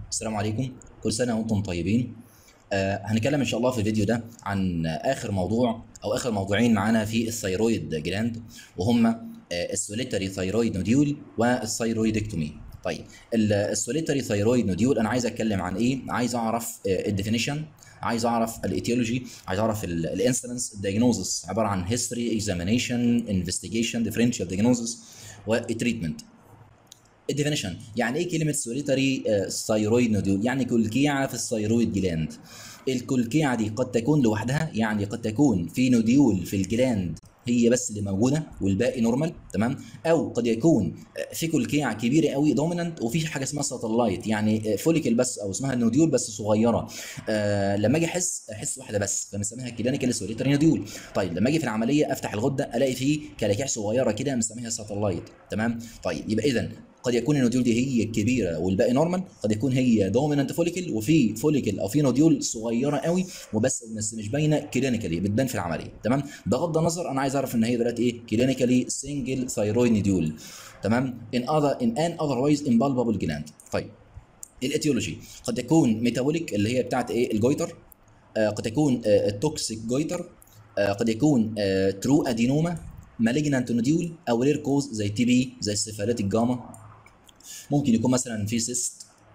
السلام عليكم كل سنة وانتم طيبين آه هنتكلم ان شاء الله في الفيديو ده عن اخر موضوع او اخر موضوعين معانا في الثيرويد جلاند وهما آه السوليتري ثيرويد نوديول والثيرويدكتومي طيب ال- السوليتري ثيرويد نوديول انا عايز اتكلم عن ايه عايز اعرف الديفينيشن عايز اعرف الايتيولوجي عايز اعرف الانسلنس الدايجنوزس عباره عن هيستوري اكزامينيشن انفستيجيشن ديفرنشال دايجنوزس والتريتمنت الديفينيشن يعني ايه كلمه سوليتري ثايرويد نوديول يعني كلكيعه في الثيرويد جلاند الكلكيعه دي قد تكون لوحدها يعني قد تكون في نوديول في الجلاند هي بس اللي موجوده والباقي نورمال تمام او قد يكون في كلكيعه كبيره قوي دوميننت وفي حاجه اسمها ساتلايت يعني فوليكل بس او اسمها نوديول بس صغيره آه لما اجي احس احس واحده بس فبنسميها كلينيكال سوليتري نوديول طيب لما اجي في العمليه افتح الغده الاقي فيه كلاكيع صغيره كده بنسميها ساتلايت تمام طيب يبقى اذا قد يكون النوديول دي هي الكبيره والباقي نورمال قد يكون هي دوميننت فوليكل وفي فوليكل او في نوديول صغيره قوي وبس بس مش باينه كلينيكالي بتبان في العمليه تمام بغض النظر انا عايز اعرف ان هي دلوقتي ايه كلينيكالي سنجل ثايرويد نوديول تمام ان اذر ان ان اذروايز امبالبابل جلاند طيب الاتيولوجي قد يكون ميتابوليك اللي هي بتاعت ايه الجويتر آه قد يكون آه التوكسيك جويتر آه قد يكون آه ترو ادينوما مالجنانت نوديول او رير كوز زي تي بي زي السفالات الجاما ممكن يكون مثلا في سيست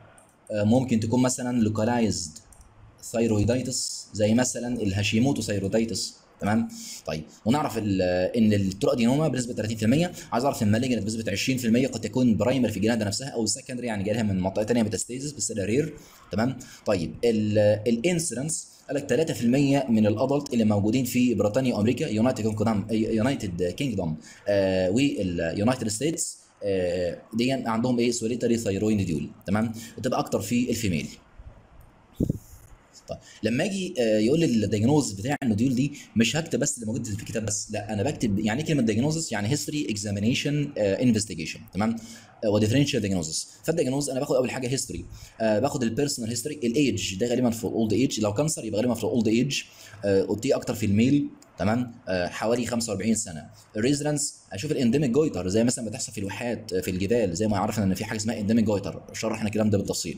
ممكن تكون مثلا لوكالايزد ثايرويدايتس زي مثلا الهاشيموتو ثايرويدايتس تمام طيب ونعرف ان الترادينوما بنسبه 30% عايز اعرف المالجنت بنسبه 20% قد تكون برايمري في الجلاده نفسها او سكندري يعني جالها من منطقه ثانيه ميتاستيزس بس ده رير تمام طيب الانسيدنس قال لك 3% من الادلت اللي موجودين في بريطانيا وامريكا يونايتد كينجدوم يونايتد كينجدوم واليونايتد ستيتس دي عندهم ايه سوليتري ثايرويد نوديول تمام بتبقى اكتر في الفيميل طيب لما اجي يقول لي الدياجنوز بتاع النوديول دي مش هكتب بس اللي موجود في الكتاب بس لا انا بكتب يعني ايه كلمه دياجنوزس يعني هيستوري اكزامينيشن انفستيجيشن تمام وديفرنشال دياجنوزس فالدياجنوز انا باخد اول حاجه هيستوري آه باخد البيرسونال هيستوري الايدج ده غالبا في الاولد ايج لو كانسر يبقى غالبا في الاولد ايج اوبتي اكتر في الميل تمام آه حوالي 45 سنه الريزرنس اشوف الانديميك جويتر زي مثلا بتحصل في الواحات في الجبال زي ما عرفنا ان في حاجه اسمها انديميك جويتر شرحنا الكلام ده بالتفصيل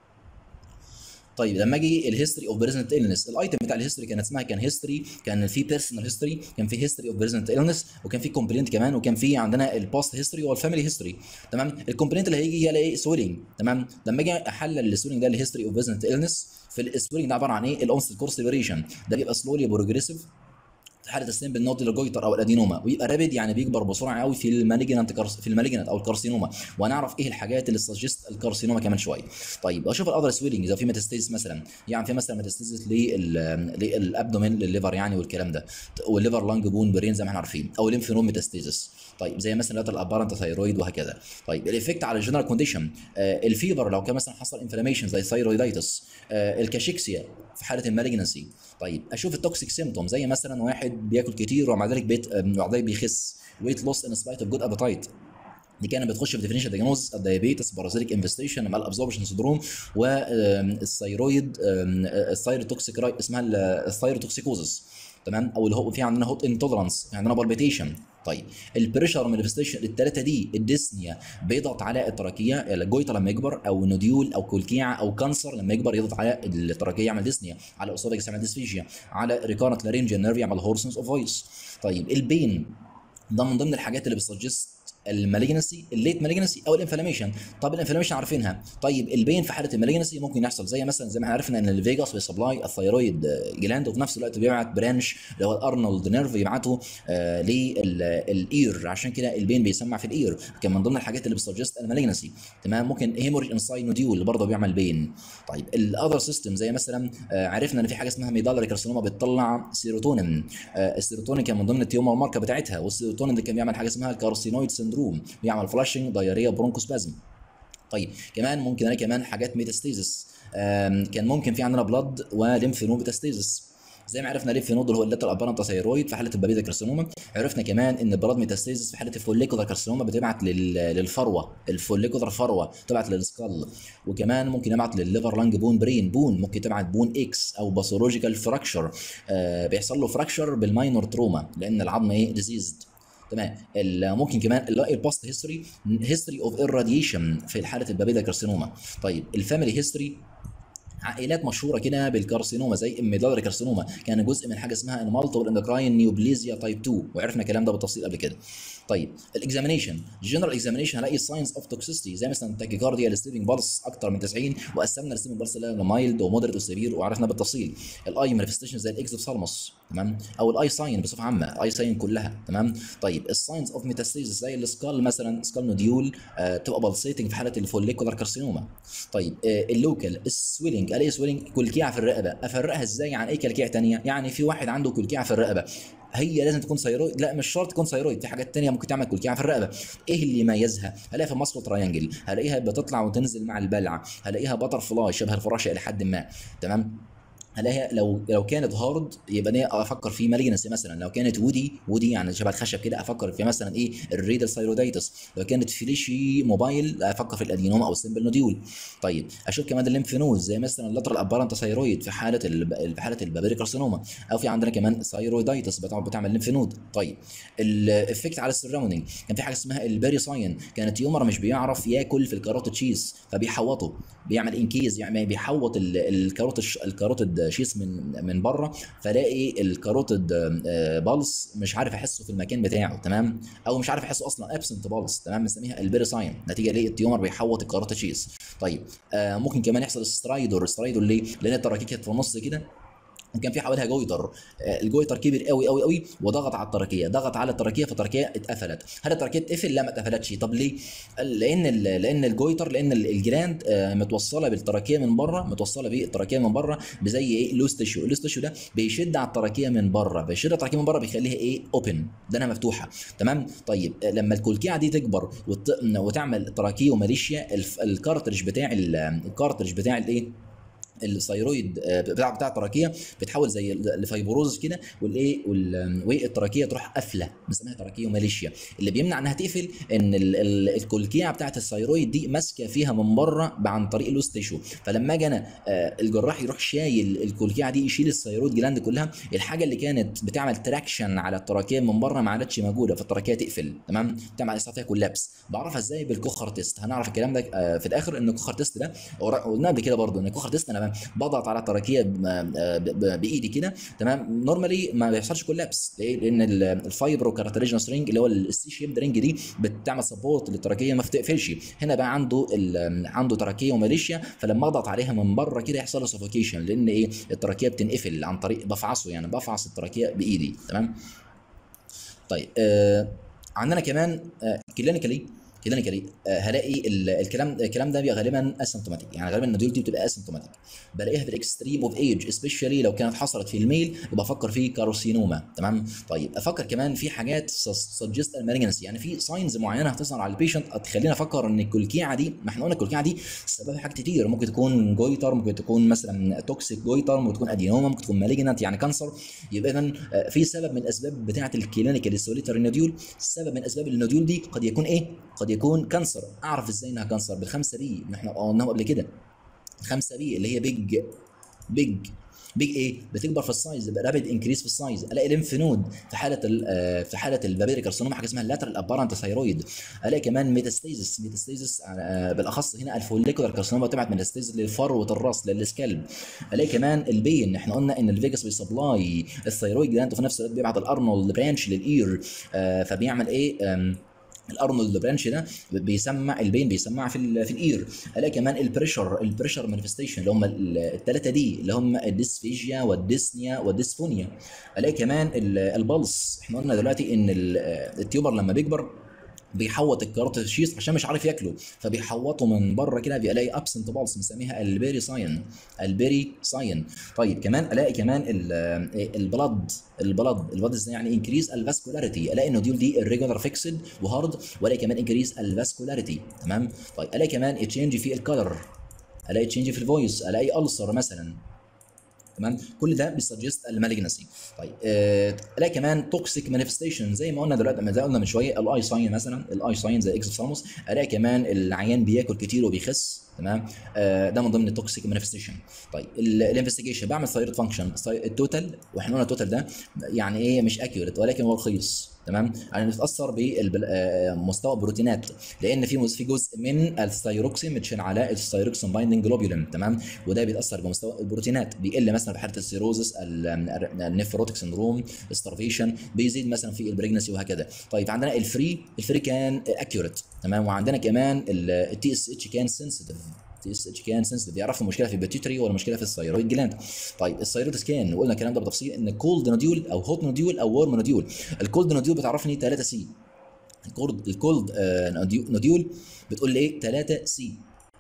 طيب لما اجي الهيستوري اوف بريزنت النس الايتم بتاع الهيستوري كان اسمها كان هيستوري كان في بيرسونال هيستوري كان في هيستوري اوف بريزنت النس وكان في كومبلينت كمان وكان في عندنا الباست هيستوري والفاميلي هيستوري تمام الكومبلينت اللي هيجي هي ايه سويلنج تمام لما اجي احلل السويلنج ده الهيستوري اوف بريزنت النس في السويلنج ده عباره عن ايه الاونست كورس ليبريشن ده بيبقى سلولي بروجريسيف في حاله تسليم بالنودل الجويتر او الادينوما ويبقى رابد يعني بيكبر بسرعه قوي في المالجنانت كارس في المالجنانت او الكارسينوما وهنعرف ايه الحاجات اللي سجست الكارسينوما كمان شويه طيب اشوف الاذر سويلنج اذا في ميتاستيز مثلا يعني في مثلا ميتاستيز للابدومين للليفر يعني والكلام ده والليفر لانج بون برين زي ما احنا عارفين او ليمف نود ميتاستيزس طيب زي مثلا لاتر الابارنت ثايرويد وهكذا طيب الايفكت على الجنرال كونديشن آه الفيفر لو كان مثلا حصل انفلاميشن زي الثايرويدايتس آه الكاشيكسيا في حاله المالجنسي طيب اشوف التوكسيك سيمتوم زي مثلا واحد بياكل كتير ومع ذلك بيت ومع ذلك بيخس ويت لوس ان سبايت اوف جود ابيتايت دي كانت بتخش في ديفينيشن دياجنوز الدايابيتس بارازيتيك انفستيشن مع الابزوربشن سندروم والثيرويد الثيروتوكسيك اسمها الثيروتوكسيكوزس تمام او اللي هو في عندنا هوت انتولرانس في عندنا بالبيتيشن طيب البريشر مانيفستيشن الثلاثه دي الديسنيا بيضغط على التراكيه الجويتا لما يكبر او نوديول او كلكيعه او كانسر لما يكبر يضغط على التراكيه يعمل ديسنيا على الاسوفاجس يعمل ديسفيجيا على ريكارنت لارينجيال نيرف يعمل هورسنس اوف فويس طيب البين ده من ضمن الحاجات اللي بتسجست المالجنسي الليت مالجنسي او الانفلاميشن طب الانفلاميشن عارفينها طيب البين في حاله المالجنسي ممكن يحصل زي مثلا زي ما احنا عرفنا ان الفيجاس بيسبلاي الثيرويد جلاند وفي نفس الوقت بيبعت برانش اللي هو الارنولد نيرف يبعته آه للاير عشان كده البين بيسمع في الاير كان من ضمن الحاجات اللي بتسجست المالجنسي تمام ممكن هيموريج انسايد نوديول اللي برضه بيعمل بين طيب الاذر سيستم زي مثلا آه عرفنا ان في حاجه اسمها ميدالري كارسينوما بتطلع سيروتونين آه السيروتونين كان من ضمن التيومر ماركه بتاعتها والسيروتونين ده كان بيعمل حاجه اسمها الكارسينويد سندروم بيعمل فلاشنج دايريا برونكوسبازم طيب كمان ممكن الاقي كمان حاجات ميتاستيزس كان ممكن في عندنا بلاد وليمف نود ميتاستيزس زي ما عرفنا ليمف نود اللي هو اللاتر ابارنتا ثيرويد في حاله البابيدا كارسينوما عرفنا كمان ان البلاد ميتاستيزس في حاله الفوليكولار كارسينوما بتبعت للفروه الفوليكولار فروه تبعت للسكال وكمان ممكن يبعت للليفر لانج بون برين بون ممكن تبعت بون اكس او باثولوجيكال فراكشر آه بيحصل له فراكشر بالماينور تروما لان العظم ايه ديزيزد تمام ال- ممكن كمان نلاقي الباست هيستوري هيستوري اوف irradiation في حاله البابيلا كارسينوما طيب الفاميلي هيستوري عائلات مشهوره كده بالكارسينوما زي الميدالري كارسينوما كان جزء من حاجه اسمها المالتيبل اندوكراين نيوبليزيا تايب 2 وعرفنا الكلام ده بالتفصيل قبل كده طيب الاكزامينيشن جنرال اكزامينيشن هلاقي ساينز اوف توكسيستي زي مثلا تاكيكارديا السليبنج بالس اكتر من 90 وقسمنا السليبنج بالس لمايلد ومودريت وسيفير وعرفنا بالتفصيل الاي مانيفستيشن زي الاكزوفثالموس تمام او الاي ساين بصفه عامه الاي ساين كلها تمام طيب الساينز اوف ميتاستيزس زي السكال مثلا سكال نوديول آه تبقى بالسيتنج في حاله الفوليكولار كارسينوما طيب آه اللوكال السويلنج الاقي سويلنج كلكيعه في الرقبه افرقها ازاي عن اي كلكيعه ثانيه يعني في واحد عنده كلكيعه في الرقبه هي لازم تكون ثيرويد لا مش شرط تكون ثيرويد في حاجات تانية ممكن تعمل كلكيعه في الرقبه ايه اللي يميزها هلاقيها في الماسكو تراينجل هلاقيها بتطلع وتنزل مع البلع هلاقيها بتر فلاي شبه الفراشه الى حد ما تمام هلاقيها لو لو كانت هارد يبقى انا افكر في مالجنسي مثلا لو كانت وودي وودي يعني شبه الخشب كده افكر في مثلا ايه الريدال ثايرودايتس لو كانت فليشي موبايل افكر في الادينوما او السمبل نوديول طيب اشوف كمان الليمف نود زي مثلا اللاترال ابارنت ثايرويد في حاله ال... في حاله البابيري كارسينوما او في عندنا كمان ثايرويدايتس بتعمل ليمف نود طيب الافكت على السراوندنج كان في حاجه اسمها البيري ساين كانت تيومر مش بيعرف ياكل في الكاروت تشيز فبيحوطه بيعمل انكيز يعني بيحوط الكاروت الكاروتيد شيس من من بره فلاقي الكاروتيد بالس مش عارف احسه في المكان بتاعه تمام او مش عارف احسه اصلا ابسنت بالس تمام بنسميها البيري ساين نتيجه ليه التيومر بيحوط الكاروتيد شيس طيب آه ممكن كمان يحصل سترايدور سترايدور ليه؟ لان التراكيك كانت في النص كده وكان في حواليها جويتر الجويتر كبر قوي قوي قوي وضغط على التركيه ضغط على التركيه فالتركيه اتقفلت هل التركيه اتقفل لا ما اتقفلتش طب ليه لان لان الجويتر لان الجراند متوصله بالتركيه من بره متوصله بالتركيه من بره بزي ايه لوز تيشو اللوز تيشو ده بيشد على التركيه من بره بيشد التركيه من بره بيخليها ايه اوبن دانها مفتوحه تمام طيب لما الكلكيعه دي تكبر وت... وتعمل تراكيه وماليشيا الكارترج بتاع الكارترج بتاع الايه الثيرويد بتاع بتاع التراكيه بتحول زي الفيبروز كده والايه والتراكيه تروح قافله بنسميها تراكيه وماليشيا اللي بيمنع انها تقفل ان الكلكيعه بتاعت الثيرويد دي ماسكه فيها من بره عن طريق اللوز تيشو فلما اجي انا الجراح يروح شايل الكلكيعه دي يشيل الثيرويد جلاند كلها الحاجه اللي كانت بتعمل تراكشن على التراكيه من بره ما عادتش موجوده فالتراكيه تقفل تمام تعمل فيها كولابس بعرفها ازاي بالكوخر تيست هنعرف الكلام ده في الاخر ان الكوخر تيست ده قلنا قبل كده برضه ان الكوخر تيست انا بضغط على التراكيه بايدي كده تمام نورمالي ما بيحصلش كولابس ليه؟ لان الفايبرو كارتريجنس رينج اللي هو السي شيب رينج دي بتعمل سبورت للتراكيه ما بتقفلش هنا بقى عنده عنده تراكيه وماليشيا فلما اضغط عليها من بره كده يحصل له سفوكيشن لان ايه التراكيه بتنقفل عن طريق بفعصه يعني بفعص التراكيه بايدي تمام طيب آه عندنا كمان آه كلينيكالي كلينيكالي آه هلاقي الكلام الكلام ده غالبا اسيمتوماتيك يعني غالبا النوديول دي بتبقى اسيمتوماتيك بلاقيها في الاكستريم اوف ايج سبيشالي لو كانت حصلت في الميل يبقى افكر في كاروسينوما تمام طيب افكر كمان في حاجات سجست المالجنسي يعني في ساينز معينه هتظهر على البيشنت تخلينا افكر ان الكلكيعه دي ما احنا قلنا الكلكيعه دي سببها حاجات كتير ممكن تكون جويتر ممكن تكون مثلا توكسيك جويتر ممكن تكون ادينوما ممكن تكون مالجنت يعني كانسر يبقى اذا في سبب من الاسباب بتاعه الكلينيكال سوليتري نوديول سبب من اسباب النوديول دي قد يكون ايه قد يكون كانسر اعرف ازاي انها كانسر بالخمسه بي اللي احنا قلناهم قبل كده الخمسه بي اللي هي بيج بيج بيج ايه بتكبر في السايز يبقى رابيد انكريس في السايز الاقي ليمف نود في حاله في حاله البابيري كارسينوما حاجه اسمها اللاترال ابارنت ثايرويد الاقي كمان ميتاستيزس ميتاستيزس بالاخص هنا الفوليكولار كارسينوما تبعت ميتاستيزس للفروه الراس للسكالب الاقي كمان البين احنا قلنا ان الفيجاس بيسبلاي الثايرويد جلاند وفي نفس الوقت بيبعت الارنولد برانش للاير فبيعمل ايه الارنولد برانش ده بيسمع البين بيسمع في في الاير الاقي كمان البريشر البريشر مانيفستيشن اللي هم الثلاثه دي اللي هم الديسفيجيا والديسنيا والديسفونيا الاقي كمان البلس احنا قلنا دلوقتي ان التيومر لما بيكبر بيحوط الكاروتيد شيس عشان مش عارف ياكله فبيحوطه من بره كده بيلاقي ابسنت بالس بنسميها البيري ساين البيري ساين طيب كمان الاقي كمان البلد البلد البلد ازاي يعني انكريز الفاسكولاريتي الاقي النوديول دي الريجولار فيكسد وهارد والاقي كمان انكريز الفاسكولاريتي تمام طيب الاقي كمان تشينج في الكلر الاقي تشينج في الفويس الاقي ألسر مثلا تمام كل ده بيسجست المالجنسي طيب آه الاقي كمان توكسيك مانيفستيشن زي ما قلنا دلوقتي زي ما قلنا من شويه الاي ساين مثلا الاي ساين زي اكسوثالموس الاقي كمان العيان بياكل كتير وبيخس تمام آه ده من ضمن التوكسيك مانيفستيشن طيب الانفستيجيشن بعمل ثايرويد فانكشن التوتال واحنا قلنا التوتال ده يعني ايه مش اكيوريت ولكن هو رخيص تمام يعني بتتاثر بمستوى البروتينات لان في في جزء من الثايروكسين متشال على الثايروكسين بايندنج جلوبولين تمام وده بيتاثر بمستوى البروتينات بيقل مثلا في حاله السيروزس النيفروتيك سندروم ستارفيشن بيزيد مثلا في البريجنسي وهكذا طيب عندنا الفري الفري كان اكيوريت تمام وعندنا كمان التي اس اتش كان سنسيتيف تي اس اتش كان سنسيتيف بيعرف المشكله في البيتيوتري ولا المشكله في الثيرويد جلاند طيب الثيرويد سكان وقلنا الكلام ده بتفصيل ان كولد نوديول او هوت نوديول او وورم نوديول الكولد نوديول بتعرفني 3 سي الكولد الكولد نوديول بتقول لي ايه 3 سي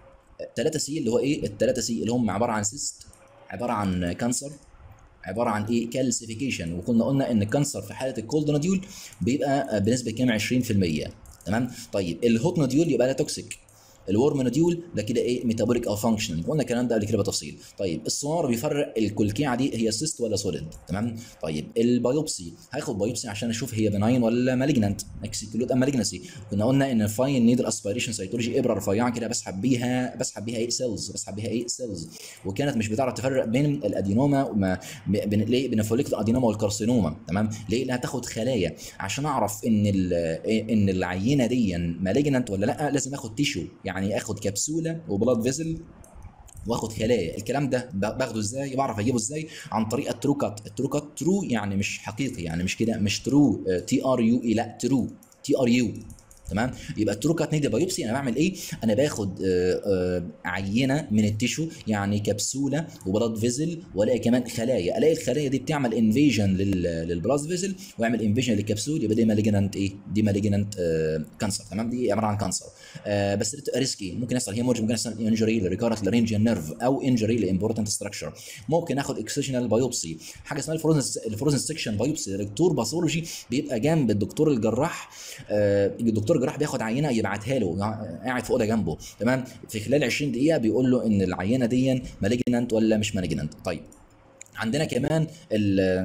3 سي اللي هو ايه ال 3 سي اللي هم عباره عن سيست عباره عن كانسر عباره عن ايه كالسيفيكيشن وكنا قلنا ان الكانسر في حاله الكولد نوديول بيبقى بنسبه كام 20% تمام طيب الهوت نوديول يبقى ده توكسيك الورم نوديول ده كده ايه ميتابوليك او فانكشنال قلنا الكلام ده قبل كده بالتفصيل طيب السونار بيفرق الكلكيعه دي هي سيست ولا سوليد تمام طيب البيوبسي هاخد بايوبسي عشان اشوف هي بناين ولا مالجنانت اكسكلود ام مالجنسي كنا قلنا ان الفاين نيدل اسبيريشن سيتولوجي ابره رفيعه كده بسحب بيها بسحب بيها ايه سيلز بسحب بيها ايه سيلز وكانت مش بتعرف تفرق بين الادينوما وما بين ليه بين فوليكت الادينوما والكارسينوما تمام ليه لانها تاخد خلايا عشان اعرف ان ان العينه دي مالجنانت ولا لا لازم اخد تيشو يعني اخد كبسوله وبلاد فيزل واخد خلايا الكلام ده باخده ازاي بعرف اجيبه ازاي عن طريق الترو كات الترو كات ترو يعني مش حقيقي يعني مش كده مش ترو تي ار يو اي لا ترو تي ار يو تمام يبقى الترو كات نيدل بايوبسي انا بعمل ايه انا باخد آآ آآ عينه من التيشو يعني كبسوله وبلاد فيزل والاقي كمان خلايا الاقي الخلايا دي بتعمل انفيجن للبلاد فيزل ويعمل انفيجن للكبسول يبقى دي مالجنانت ايه دي مالجنانت كانسر تمام دي عباره عن كانسر بس ريسكي ممكن يحصل هيمورج ممكن يحصل انجري لريكارنت لارينجيال نيرف او انجري لامبورتنت ستراكشر ممكن اخد اكسجنال بايوبسي حاجه اسمها الفروزن الفروزن سكشن بايوبسي دكتور باثولوجي بيبقى جنب الدكتور الجراح الدكتور الجراح بياخد عينه يبعتها له قاعد في اوضه جنبه تمام في خلال 20 دقيقه بيقول له ان العينه دي مالجنانت ولا مش مالجنانت طيب عندنا كمان ال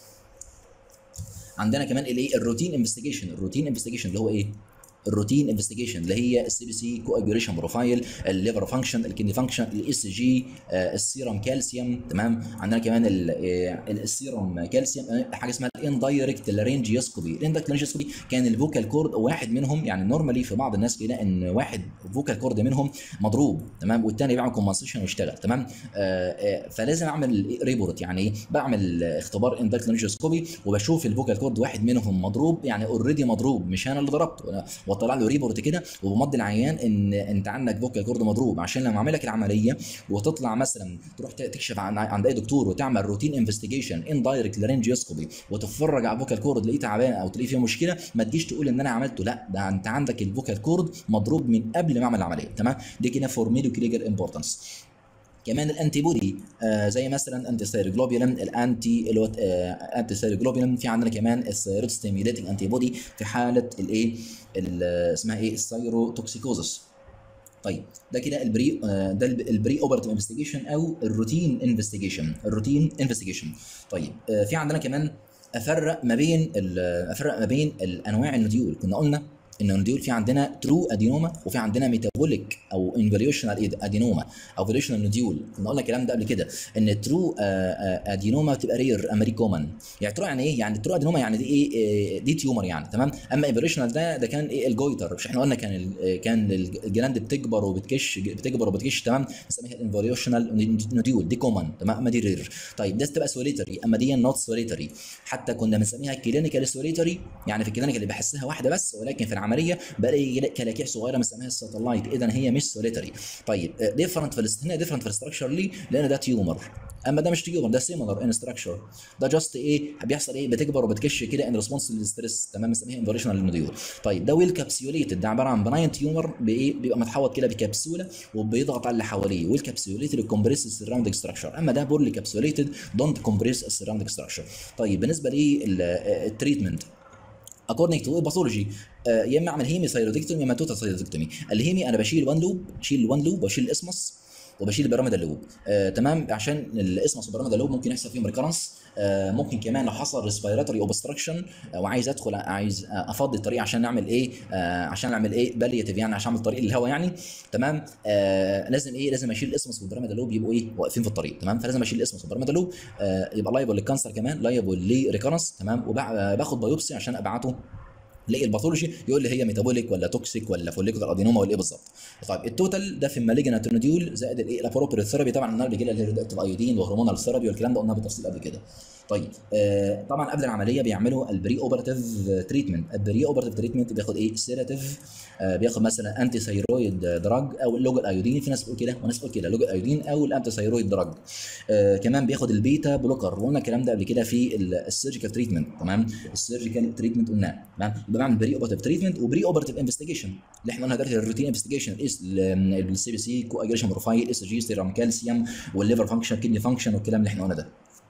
عندنا كمان الايه الروتين انفستيجيشن الروتين انفستيجيشن اللي هو ايه الروتين انفستيجيشن اللي هي السي بي سي كواجوليشن بروفايل الليفر فانكشن الكدني فانكشن الاس جي السيرم كالسيوم تمام عندنا كمان السيرم كالسيوم حاجه اسمها الاندايركت لارنجيوسكوبي الاندايركت لارنجيوسكوبي كان الفوكال كورد واحد منهم يعني نورمالي في بعض الناس كده ان واحد فوكال كورد منهم مضروب تمام والثاني بيعمل كومبنسيشن ويشتغل تمام آآ آآ فلازم اعمل ريبورت يعني ايه بعمل اختبار اندايركت لارنجيوسكوبي وبشوف الفوكال كورد واحد منهم مضروب يعني اوريدي مضروب مش انا اللي ضربته واطلع له ريبورت كده وبمضي العيان ان انت عندك فوكال كورد مضروب عشان لما اعمل لك العمليه وتطلع مثلا تروح تكشف عن عند اي دكتور وتعمل روتين انفستيجيشن ان دايركت لارنجيوسكوبي وتتفرج على الفوكال كورد لقيه تعبان او تلاقيه فيه مشكله ما تجيش تقول ان انا عملته لا ده انت عندك الفوكال كورد مضروب من قبل ما اعمل العمليه تمام دي كده فور ميدو كليجر امبورتنس كمان الانتي بودي آه زي مثلا انتي ثايروجلوبولين الانتي اللي هو آه انتي ثايروجلوبولين في عندنا كمان الثايرويد ستيميوليتنج انتي بودي في حاله الايه اسمها ايه الثايروتوكسيكوزس طيب ده كده البري آه ده البري اوبرتيف انفستيجيشن او الروتين انفستيجيشن الروتين انفستيجيشن طيب آه في عندنا كمان افرق ما بين افرق ما بين الانواع النوديول كنا قلنا ان النوديول في عندنا ترو ادينوما وفي عندنا ميتابوليك او انفوليوشنال ادينوما او فوليوشنال نوديول كنا قلنا الكلام ده قبل كده ان ترو ادينوما بتبقى رير امري كومن يعني ترو يعني ايه يعني ترو ادينوما يعني دي ايه دي تيومر يعني تمام اما انفوليوشنال ده ده كان ايه الجويتر مش احنا قلنا كان كان الجلاند بتكبر وبتكش بتكبر وبتكش تمام بنسميها انفوليوشنال نوديول دي كومن تمام اما دي رير طيب ده تبقى سوليتري اما دي نوت سوليتري حتى كنا بنسميها كلينيكال سوليتري يعني في الكلينيكال اللي بحسها واحده بس ولكن في العمليه بلاقي كلاكيع صغيره بنسميها الساتلايت اذا هي مش سوليتري طيب ديفرنت في هنا ديفرنت في الاستراكشر ليه؟ لان ده تيومر اما ده مش تيومر ده سيميلر ان ستراكشر ده جاست ايه بيحصل ايه بتكبر وبتكش كده ان ريسبونس للستريس تمام بنسميها انفوريشنال نوديول طيب ده ويل كابسيوليتد ده عباره عن بناين تيومر بايه بيبقى متحوط كده بكبسوله وبيضغط على اللي حواليه ويل كابسيوليتد كومبريس السراوندنج ستراكشر اما ده بورلي كابسيوليتد دونت كومبريس السراوندنج ستراكشر طيب بالنسبه للتريتمنت اكوردنج تو باثولوجي يا اما اعمل هيمي ثايرويدكتومي يا اما توتال ثايرويدكتومي الهيمي انا بشيل وان لوب بشيل الوان لوب واشيل الاسمس وبشيل البيراميدال لوب آه تمام عشان الاسمس والبيراميدال لوب ممكن يحصل فيهم ريكرنس آه، ممكن كمان لو حصل ريسبيراتوري اوبستراكشن وعايز ادخل عايز افضي الطريق عشان نعمل ايه آه، عشان اعمل ايه باليتيف يعني عشان اعمل طريق للهواء يعني تمام آه، لازم ايه لازم اشيل الاسمس والبيراميدال لوب يبقوا ايه واقفين في الطريق تمام فلازم اشيل الاسمس والبيراميدال لوب آه، يبقى لايبل للكانسر كمان لايبل لريكرنس تمام وباخد بايوبسي عشان ابعته لاقي الباثولوجي يقول لي هي ميتابوليك ولا توكسيك ولا فوليكولار ادينوما ولا ايه بالظبط طيب التوتال ده في المالجنت نوديول زائد الايه الابروبريت ثيرابي طبعا قلنا بيجي لها الهيرودكتيف ايودين وهرمونال ثيرابي والكلام ده قلناه بالتفصيل قبل كده طيب آه طبعا قبل العمليه بيعملوا البري اوبراتيف تريتمنت البري اوبراتيف تريتمنت بياخد ايه سيراتيف آه بياخد مثلا انتي ثيرويد دراج او اللوجل ايودين في ناس بتقول كده وناس بتقول كده لوجل ايودين او الانتي ثيرويد دراج آه كمان بياخد البيتا بلوكر وقلنا الكلام ده قبل كده في السيرجيكال تريتمنت تمام السيرجيكال تريتمنت قلناه تمام يبقى بعمل بري اوبراتيف تريتمنت وبري اوبراتيف انفستيجيشن اللي احنا قلنا دلوقتي الروتين انفستيجيشن السي بي سي كو اجريشن بروفايل اس جي سيرام كالسيوم والليفر فانكشن كدني فانكشن والكلام اللي احنا قلنا ده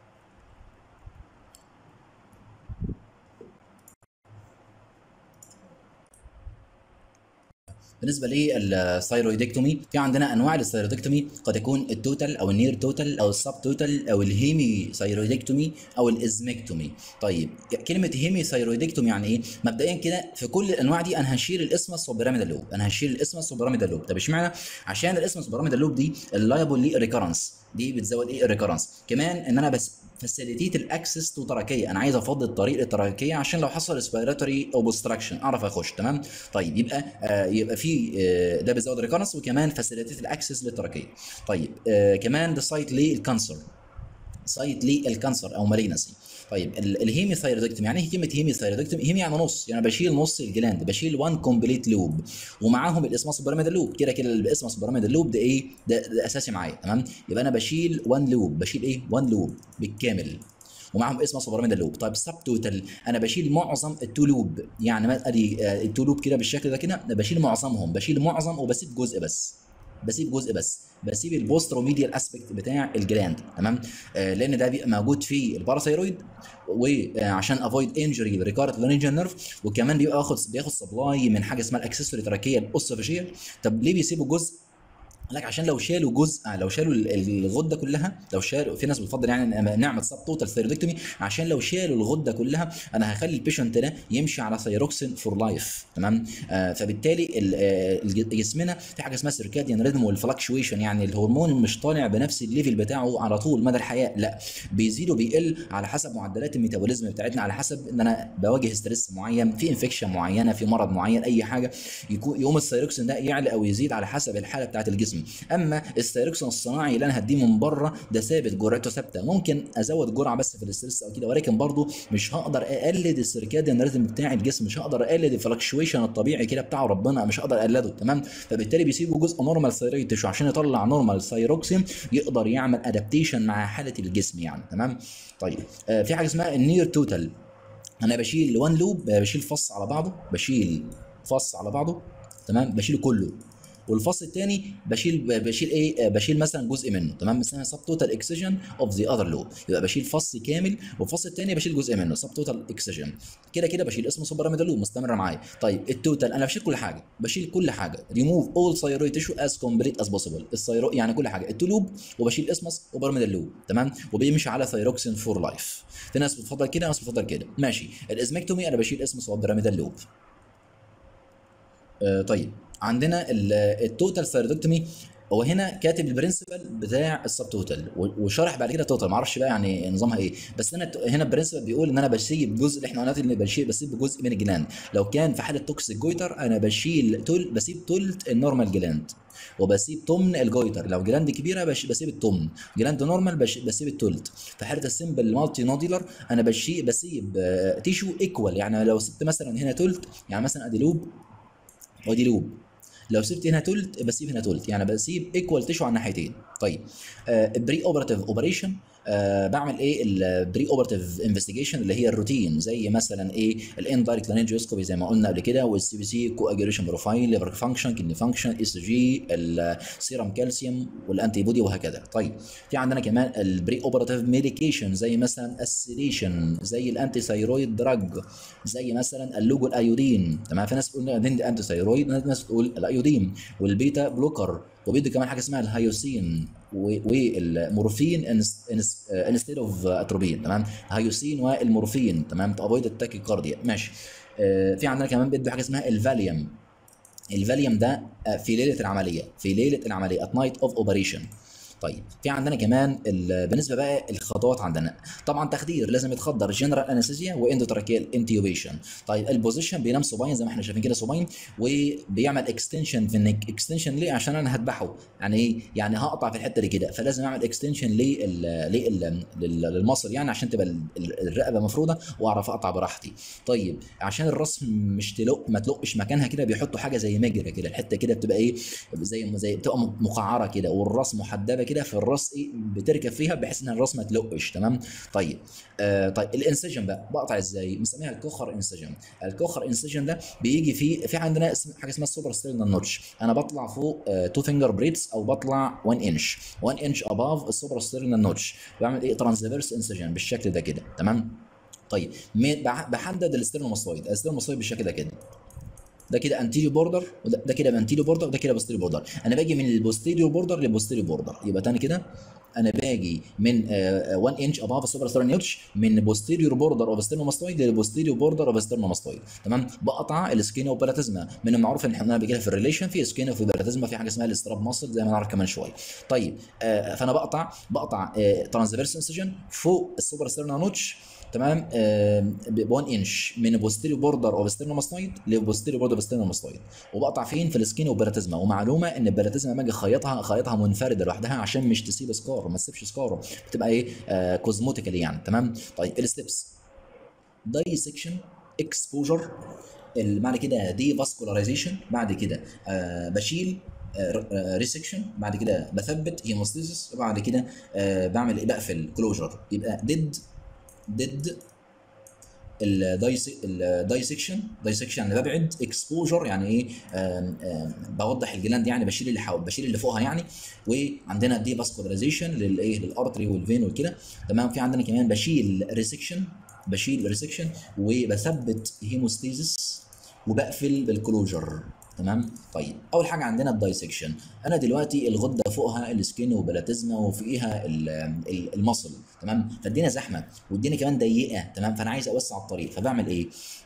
بالنسبه للثايرويدكتومي في عندنا انواع للثايرويدكتومي قد يكون التوتال او النير توتال او السب توتال او الهيمي ثايرويدكتومي او الازمكتومي طيب كلمه هيمي ثايرويدكتومي يعني ايه مبدئيا كده في كل الانواع دي انا هشيل الاسمس والبيراميدال لوب انا هشيل الاسمس والبيراميدال لوب طب اشمعنى عشان الاسمس والبيراميدال لوب دي اللايبل لي ريكرنس دي بتزود ايه الريكرنس كمان ان انا بس فاسيليتيت الاكسس تو تراكيه انا عايز افضي الطريق للتراكيه عشان لو حصل ريسبيراتوري اوبستراكشن اعرف اخش تمام طيب يبقى آه يبقى في آه ده بيزود الريكرنس وكمان فاسيليتيت الاكسس للتراكيه طيب آه كمان ده سايت للكانسر سايت للكانسر او مالينسي طيب الهيمي ثايرويدكتومي يعني ايه كلمه هيمي ثايرويدكتومي هيمي يعني نص يعني بشيل نص الجلاند بشيل وان كومبليت لوب ومعاهم الاسماس بيراميدال لوب كده كده الاسماس بيراميدال لوب ده ايه ده, ده اساسي معايا تمام يبقى انا بشيل وان لوب بشيل ايه وان لوب بالكامل ومعاهم اسمه بيراميدال لوب طيب سب توتال انا بشيل معظم التو لوب يعني ما ادي التو لوب كده بالشكل ده كده بشيل معظمهم بشيل معظم وبسيب جزء بس بسيب جزء بس بسيب البوستروميديال اسبكت بتاع الجلاند تمام آه لان ده بيبقى موجود في الباراثايرويد وعشان افويد انجري للريكارد لارنجال نيرف وكمان بيبقى واخد بياخد سبلاي من حاجه اسمها الاكسسوري تراكيه الاوسوفيجيه طب ليه بيسيبوا جزء لك عشان لو شالوا جزء لو شالوا الغده كلها لو شالوا في ناس بتفضل يعني نعمل سب توتال ثيرودكتومي عشان لو شالوا الغده كلها انا هخلي البيشنت ده يمشي على ثيروكسين فور لايف تمام آه فبالتالي جسمنا في حاجه اسمها سيركاديان ريدم والفلكشويشن يعني الهرمون مش طالع بنفس الليفل بتاعه على طول مدى الحياه لا بيزيد وبيقل على حسب معدلات الميتابوليزم بتاعتنا على حسب ان انا بواجه ستريس معين في انفكشن معينه في مرض معين اي حاجه يكون يقوم الثيروكسين ده يعلى او يزيد على حسب الحاله بتاعت الجسم اما الستيروكسين الصناعي اللي انا هديه من بره ده ثابت جرعته ثابته ممكن ازود جرعه بس في الاسترس او كده ولكن برضه مش هقدر اقلد السيركاديان ريتم بتاع الجسم مش هقدر اقلد الفلكشويشن الطبيعي كده بتاع ربنا مش هقدر اقلده تمام فبالتالي بيسيبوا جزء نورمال ثيرويد تيشو عشان يطلع نورمال ثيروكسين يقدر يعمل ادابتيشن مع حاله الجسم يعني تمام طيب آه في حاجه اسمها النير توتال انا بشيل وان لوب بشيل فص على بعضه بشيل فص على بعضه تمام بشيله كله والفصل الثاني بشيل بشيل ايه بشيل مثلا جزء منه تمام اسمها سب توتال اكسجن اوف ذا اذر لوب يبقى بشيل فص كامل والفصل الثاني بشيل جزء منه سب توتال اكسجن كده كده بشيل اسمه سوبراميدال لوب مستمره معايا طيب التوتال انا بشيل كل حاجه بشيل كل حاجه ريموف اول ثايرويد تيشو از كومبليت از بوسيبل الثايرو يعني كل حاجه التولوب وبشيل اسمس وبراميدال لوب تمام وبيمشي على ثايروكسين فور لايف في ناس بتفضل كده ناس بتفضل كده ماشي الازمكتومي انا بشيل اسمس وبراميدال لوب آه طيب عندنا التوتال ثيرودكتومي هو هنا كاتب البرنسبل بتاع السب توتال وشرح بعد كده توتال معرفش بقى يعني نظامها ايه بس انا هنا البرنسبل بيقول ان انا بسيب جزء اللي احنا قلنا ان بشيل بسيب جزء من الجلاند لو كان في حاله توكسيك جويتر انا بشيل تل بسيب تلت النورمال جلاند وبسيب تمن الجويتر لو جلاند كبيره بش بسيب التمن جلاند نورمال بش بسيب التلت في حاله السمبل مالتي نوديلر انا بشيل بسيب تيشو ايكوال يعني لو سبت مثلا هنا تلت يعني مثلا ادي لوب ودي لوب لو سبت هنا تلت بسيب هنا تلت يعني بسيب ايكوال تيشو على الناحيتين طيب بري اوبراتيف اوبريشن آه بعمل ايه البري اوبراتيف انفستيجيشن اللي هي الروتين زي مثلا ايه الاندايركت لانجيوسكوبي زي ما قلنا قبل كده والسي بي سي كواجيوليشن بروفايل ليفر فانكشن كدني فانكشن اس جي السيرم كالسيوم والانتي بودي وهكذا طيب في عندنا كمان البري اوبراتيف ميديكيشن زي مثلا السيديشن زي الانتي ثايرويد دراج زي مثلا اللوجو الايودين تمام في ناس بتقول انتي ثايرويد ناس بتقول الايودين والبيتا بلوكر وبيدوا كمان حاجه اسمها الهيوسين والمورفين انستيد اوف اتروبين تمام الهيوسين والمورفين تمام تو افويد التاكيكارديا ماشي آه، في عندنا كمان بيدوا حاجه اسمها الفاليوم الفاليوم ده آه، في ليله العمليه في ليله العمليه ات نايت اوف اوبريشن طيب في عندنا كمان ال- بالنسبه بقى الخطوات عندنا طبعا تخدير لازم يتخدر جنرال انستيزيا واندوتراكيال انتيوبيشن طيب البوزيشن بينام صباين زي ما احنا شايفين كده صباين وبيعمل اكستنشن في النك اكستنشن ليه عشان انا هذبحه يعني ايه يعني هقطع في الحته دي كده فلازم اعمل اكستنشن لل لل- لل- للمصل يعني عشان تبقى ال- ال- الرقبه مفروده واعرف اقطع براحتي طيب عشان الراس مش تلق ما تلقش مكانها كده بيحطوا حاجه زي مجرى كده الحته كده بتبقى ايه زي زي بتبقى مقعره كده والراس محدبه كده في الراس ايه بتركب فيها بحيث ان الراس ما تلقش تمام طيب آه طيب الانسجن بقى بقطع ازاي بنسميها الكوخر انسجن الكوخر انسجن ده بيجي في في عندنا اسم حاجه اسمها السوبر ستيرنال نوتش انا بطلع فوق 2 فينجر بريدز او بطلع 1 انش 1 انش اباف السوبر ستيرنال نوتش بعمل ايه ترانسفيرس انسجن بالشكل ده كده تمام طيب مي- بح- بحدد الاسترنوماستويد الاسترنوماستويد بالشكل ده كده ده كده انتيريو بوردر وده ده كده انتيريو بوردر وده كده بوستيريو بوردر انا باجي من البوستيريو بوردر للبوستيريو بوردر يبقى تاني كده انا باجي من 1 انش اباف السوبر ستار نيوتش من بوستيريور بوردر اوف ستيرنوماستويد للبوستيريور بوردر اوف ستيرنوماستويد تمام بقطع السكينو بلاتيزما من المعروف ان احنا بيجي في الريليشن في سكينو في بلاتيزما في حاجه اسمها الاستراب ماسل زي ما نعرف كمان شويه طيب آه، فانا بقطع بقطع ترانسفيرس انسجن فوق السوبر ستيرنال نوتش تمام ب 1 انش من بوستيريو بوردر اوف ستيرنوماستويد لبوستيريو بوردر اوف ستيرنوماستويد وبقطع فين في السكين وبلاتيزما ومعلومه ان البلاتيزما لما اجي اخيطها اخيطها منفرده لوحدها عشان مش تسيب سكار ما تسيبش سكار بتبقى ايه آه كوزموتيكالي يعني تمام طيب الستبس دايسكشن اكسبوجر بعد كده دي فاسكولاريزيشن بعد كده آه بشيل ريسكشن بعد كده بثبت هيموستيزيس وبعد كده آه بعمل ايه بقفل كلوجر يبقى ديد ديد الدايسكشن دايسكشن يعني ببعد اكسبوجر يعني ايه آم، آم، بوضح الجلاند يعني بشيل اللي حو... بشيل اللي فوقها يعني وعندنا دي فاسكولاريزيشن للايه للارتري والفين والكده تمام في عندنا كمان بشيل ريسكشن بشيل ريسكشن وبثبت هيموستيزيس وبقفل بالكلوجر تمام طيب اول حاجه عندنا الدايسكشن انا دلوقتي الغده فوقها السكين وبلاتيزما وفوقيها ال- ال- المصل تمام فالدنيا زحمه والدنيا كمان ضيقه تمام فانا عايز اوسع الطريق فبعمل ايه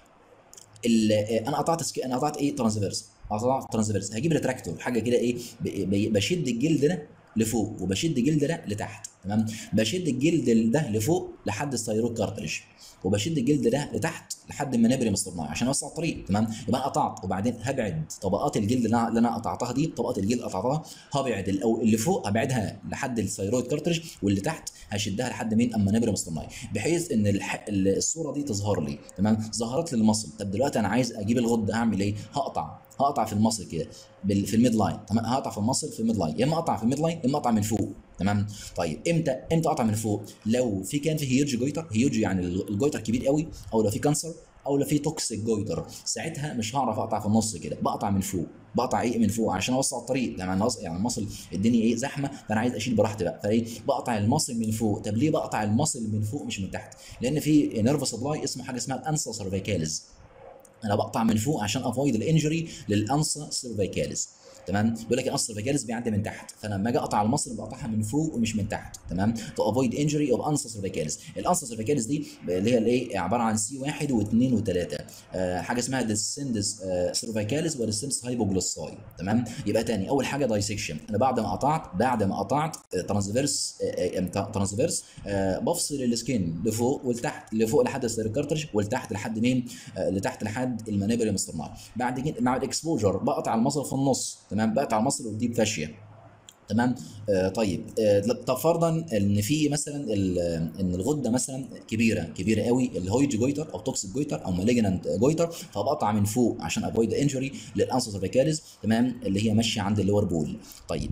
ال- انا قطعت سكي... انا قطعت ايه ترانسفيرس قطعت ترانسفيرس هجيب ريتراكتور حاجه كده ايه ب... ب... بشد الجلد ده لفوق وبشد الجلد ده لتحت تمام بشد الجلد ده لفوق لحد الثيرويد كارتريج وبشد الجلد ده لتحت لحد ما نبرم الصرناع عشان اوسع الطريق تمام يبقى انا قطعت وبعدين هبعد طبقات الجلد اللي انا اللي أنا قطعتها دي طبقات الجلد قطعتها هبعد الأو- اللي فوق هبعدها لحد الثيرويد كارتريج واللي تحت هشدها لحد مين اما نبرم الصرناعي بحيث ان الح... الصوره دي تظهر لي تمام ظهرت لي المصل طب دلوقتي انا عايز اجيب الغده هعمل ايه هقطع هقطع في المصل كده بال- في الميد لاين تمام هقطع في المصل في الميد لاين يا اما اقطع في الميد لاين يا اما اقطع من فوق تمام طيب امتى امتى اقطع من فوق لو في كان في هيوج جويتر هيوج يعني الجويتر كبير قوي او لو في كانسر او لو في توكسيك جويتر ساعتها مش هعرف اقطع في النص كده بقطع من فوق بقطع ايه من فوق عشان اوسع الطريق يعني النص- يعني المصل الدنيا ايه زحمه فانا عايز اشيل براحتي بقى فايه بقطع المصل من فوق طب ليه بقطع المصل من فوق مش من تحت لان في نيرف سبلاي اسمه حاجه اسمها الانسا سيرفيكاليز انا بقطع من فوق عشان افويد الانجري للانسا سيرفيكاليز تمام بيقول لك الانسا سيرفيكاليز بيعدي من تحت فانا لما اجي اقطع المصل بقطعها من فوق ومش من تحت تمام تو افويد انجري اوف انسا سيرفيكاليز الانسا سيرفيكاليز دي اللي هي الايه عباره عن سي واحد واثنين وثلاثه آه حاجه اسمها ديسندس آه سيرفيكاليز وديسندس هايبوجلوساي تمام يبقى تاني اول حاجه دايسكشن انا بعد ما قطعت بعد ما قطعت ترانسفيرس ترانسفيرس بفصل السكين لفوق ولتحت لفوق لحد السيركارترج ولتحت لحد مين آه، لتحت لحد المنابر المصطنعه بعد كده مع الاكسبوجر بقطع المصل في النص تمام بقطع المصل ودي فاشيه تمام آه طيب آه طب فرضا ان في مثلا ال- ان الغده مثلا كبيره كبيره قوي الهويج جويتر او توكسيك جويتر او مالجنانت جويتر فبقطع من فوق عشان افويد انجري للانسا سيرفيكاليز تمام اللي هي ماشيه عند اللور بول طيب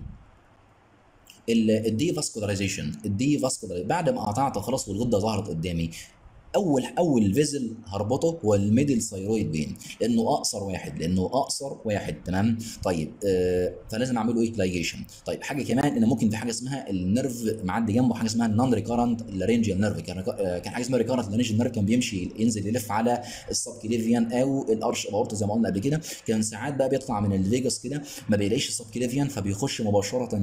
الدي فاسكولاريزيشن الدي فاسكولار بعد ما قطعت خلاص والغده ظهرت قدامي اول اول فيزل هربطه هو الميدل ثايرويد فين لانه اقصر واحد لانه اقصر واحد تمام طيب آه فلازم اعمل له ايه لايجيشن طيب حاجه كمان ان ممكن في حاجه اسمها النيرف معدي جنبه حاجه اسمها النون ريكارنت لارنجيال نيرف كان آه كان حاجه اسمها ريكارنت لارنجيال نيرف كان بيمشي ينزل يلف على السب كليفيان او الارش الاورتا زي ما قلنا قبل كده كان ساعات بقى بيطلع من الفيجاس كده ما بيلاقيش السب كليفيان فبيخش مباشره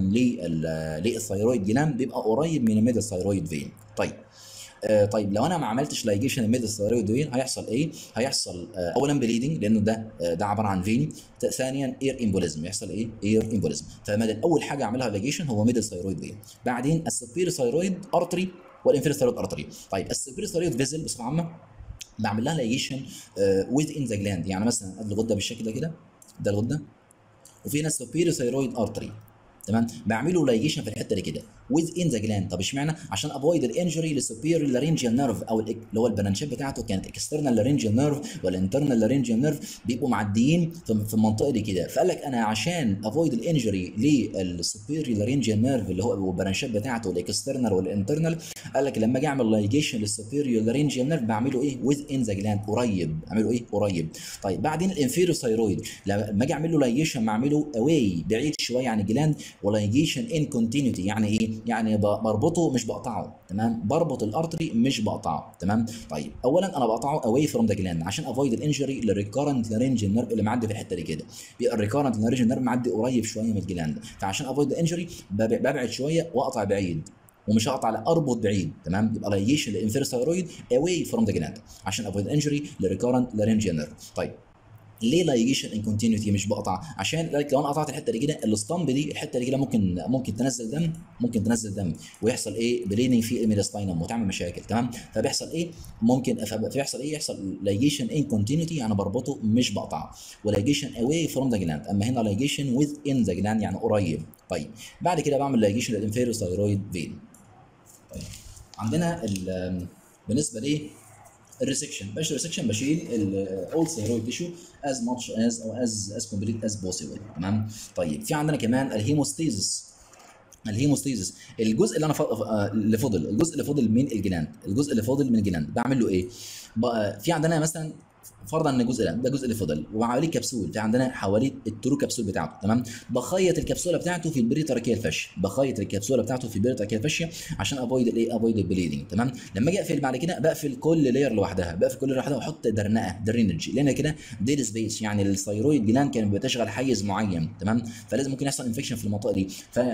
للثايرويد جلاند بيبقى قريب من الميدل ثايرويد فين طيب آه طيب لو انا ما عملتش لايجيشن الميدل ثايرويد فين هيحصل ايه؟ هيحصل آه اولا بليدنج لانه ده آه ده عباره عن فين ثانيا اير امبوليزم يحصل ايه؟ اير امبوليزم فمدى اول حاجه اعملها لايجيشن هو ميدل ثايرويد فين بعدين السبير ثايرويد ارتري والانفير ثايرويد ارتري طيب السبير ثايرويد فيزل بصفه عامه بعمل لها لايجيشن ويز ان ذا جلاند يعني مثلا ادي الغده بالشكل ده كده ده الغده وفي ناس سبير ثايرويد ارتري تمام بعمله لايجيشن في الحته دي كده ويز ان ذا جلاند طب اشمعنى عشان افويد الانجري للسوبير لارنجيال نيرف او اللي هو البرانشات بتاعته كانت اكسترنال لارنجيال نيرف والانترنال لارنجيال نيرف بيبقوا معديين في المنطقه دي كده فقال لك انا عشان افويد الانجري للسوبير لارنجيال نيرف اللي هو البرانشات بتاعته الاكسترنال والانترنال قال لك لما اجي اعمل لايجيشن للسوبير لارنجيال نيرف بعمله ايه ويز ان ذا جلاند قريب اعمله ايه قريب طيب بعدين الانفيرو ثايرويد لما اجي اعمل له لايجيشن بعمله اواي بعيد شويه عن الجلاند ولايجيشن ان كونتينيوتي يعني ايه يعني بربطه مش بقطعه تمام بربط الارتري مش بقطعه تمام طيب اولا انا بقطعه اواي فروم ذا جلاند عشان افويد الانجري للريكارنت لارنجيال نيرف اللي معدي في الحته دي كده بيبقى الريكارنت لارنجيال نيرف معدي قريب شويه من الجلاند فعشان افويد الانجري ببعد شويه واقطع بعيد ومش هقطع لا اربط بعيد تمام يبقى لايجيشن للانفير ثايرويد اواي فروم ذا جلاند عشان افويد انجري للريكارنت لارنجيال نيرف طيب ليه لايجيشن ان كونتينيوتي مش بقطع عشان لو انا قطعت الحته دي كده الاسطمب دي الحته دي كده ممكن ممكن تنزل دم ممكن تنزل دم ويحصل ايه بليدنج في الميداستاينم وتعمل مشاكل تمام فبيحصل ايه ممكن فبيحصل ايه يحصل لايجيشن ان كونتينيوتي يعني بربطه مش بقطعه ولايجيشن اواي فروم ذا جلاند اما هنا لايجيشن وذ ان ذا جلاند يعني قريب طيب بعد كده بعمل لايجيشن للانفيريور ثايرويد فين طيب عندنا بالنسبه ليه الريسكشن باش الريسكشن بشيل الاول ثيرويد تيشو از ماتش از او از از كومبليت از بوسيبل تمام طيب في عندنا كمان الهيموستيزس الهيموستيزس الجزء اللي انا ف... اللي فضل الجزء اللي فضل من الجلاند الجزء اللي فاضل من الجلاند بعمل له ايه بقى في عندنا مثلا فرضا ان الجزء ده ده الجزء اللي فضل وحواليه كبسول في عندنا حواليه الترو كبسول بتاعته تمام بخيط الكبسوله بتاعته في البريتراكيال فاشيا بخيط الكبسوله بتاعته في البريتراكيال فاشيا عشان افويد الايه افويد البليدنج تمام لما اجي اقفل بعد كده بقفل كل لاير لوحدها بقفل كل لوحدها واحط درنقه درينج لان كده ديد سبيس يعني الثيرويد جلاند كان بتشغل حيز معين تمام فلازم ممكن يحصل انفكشن في المنطقه دي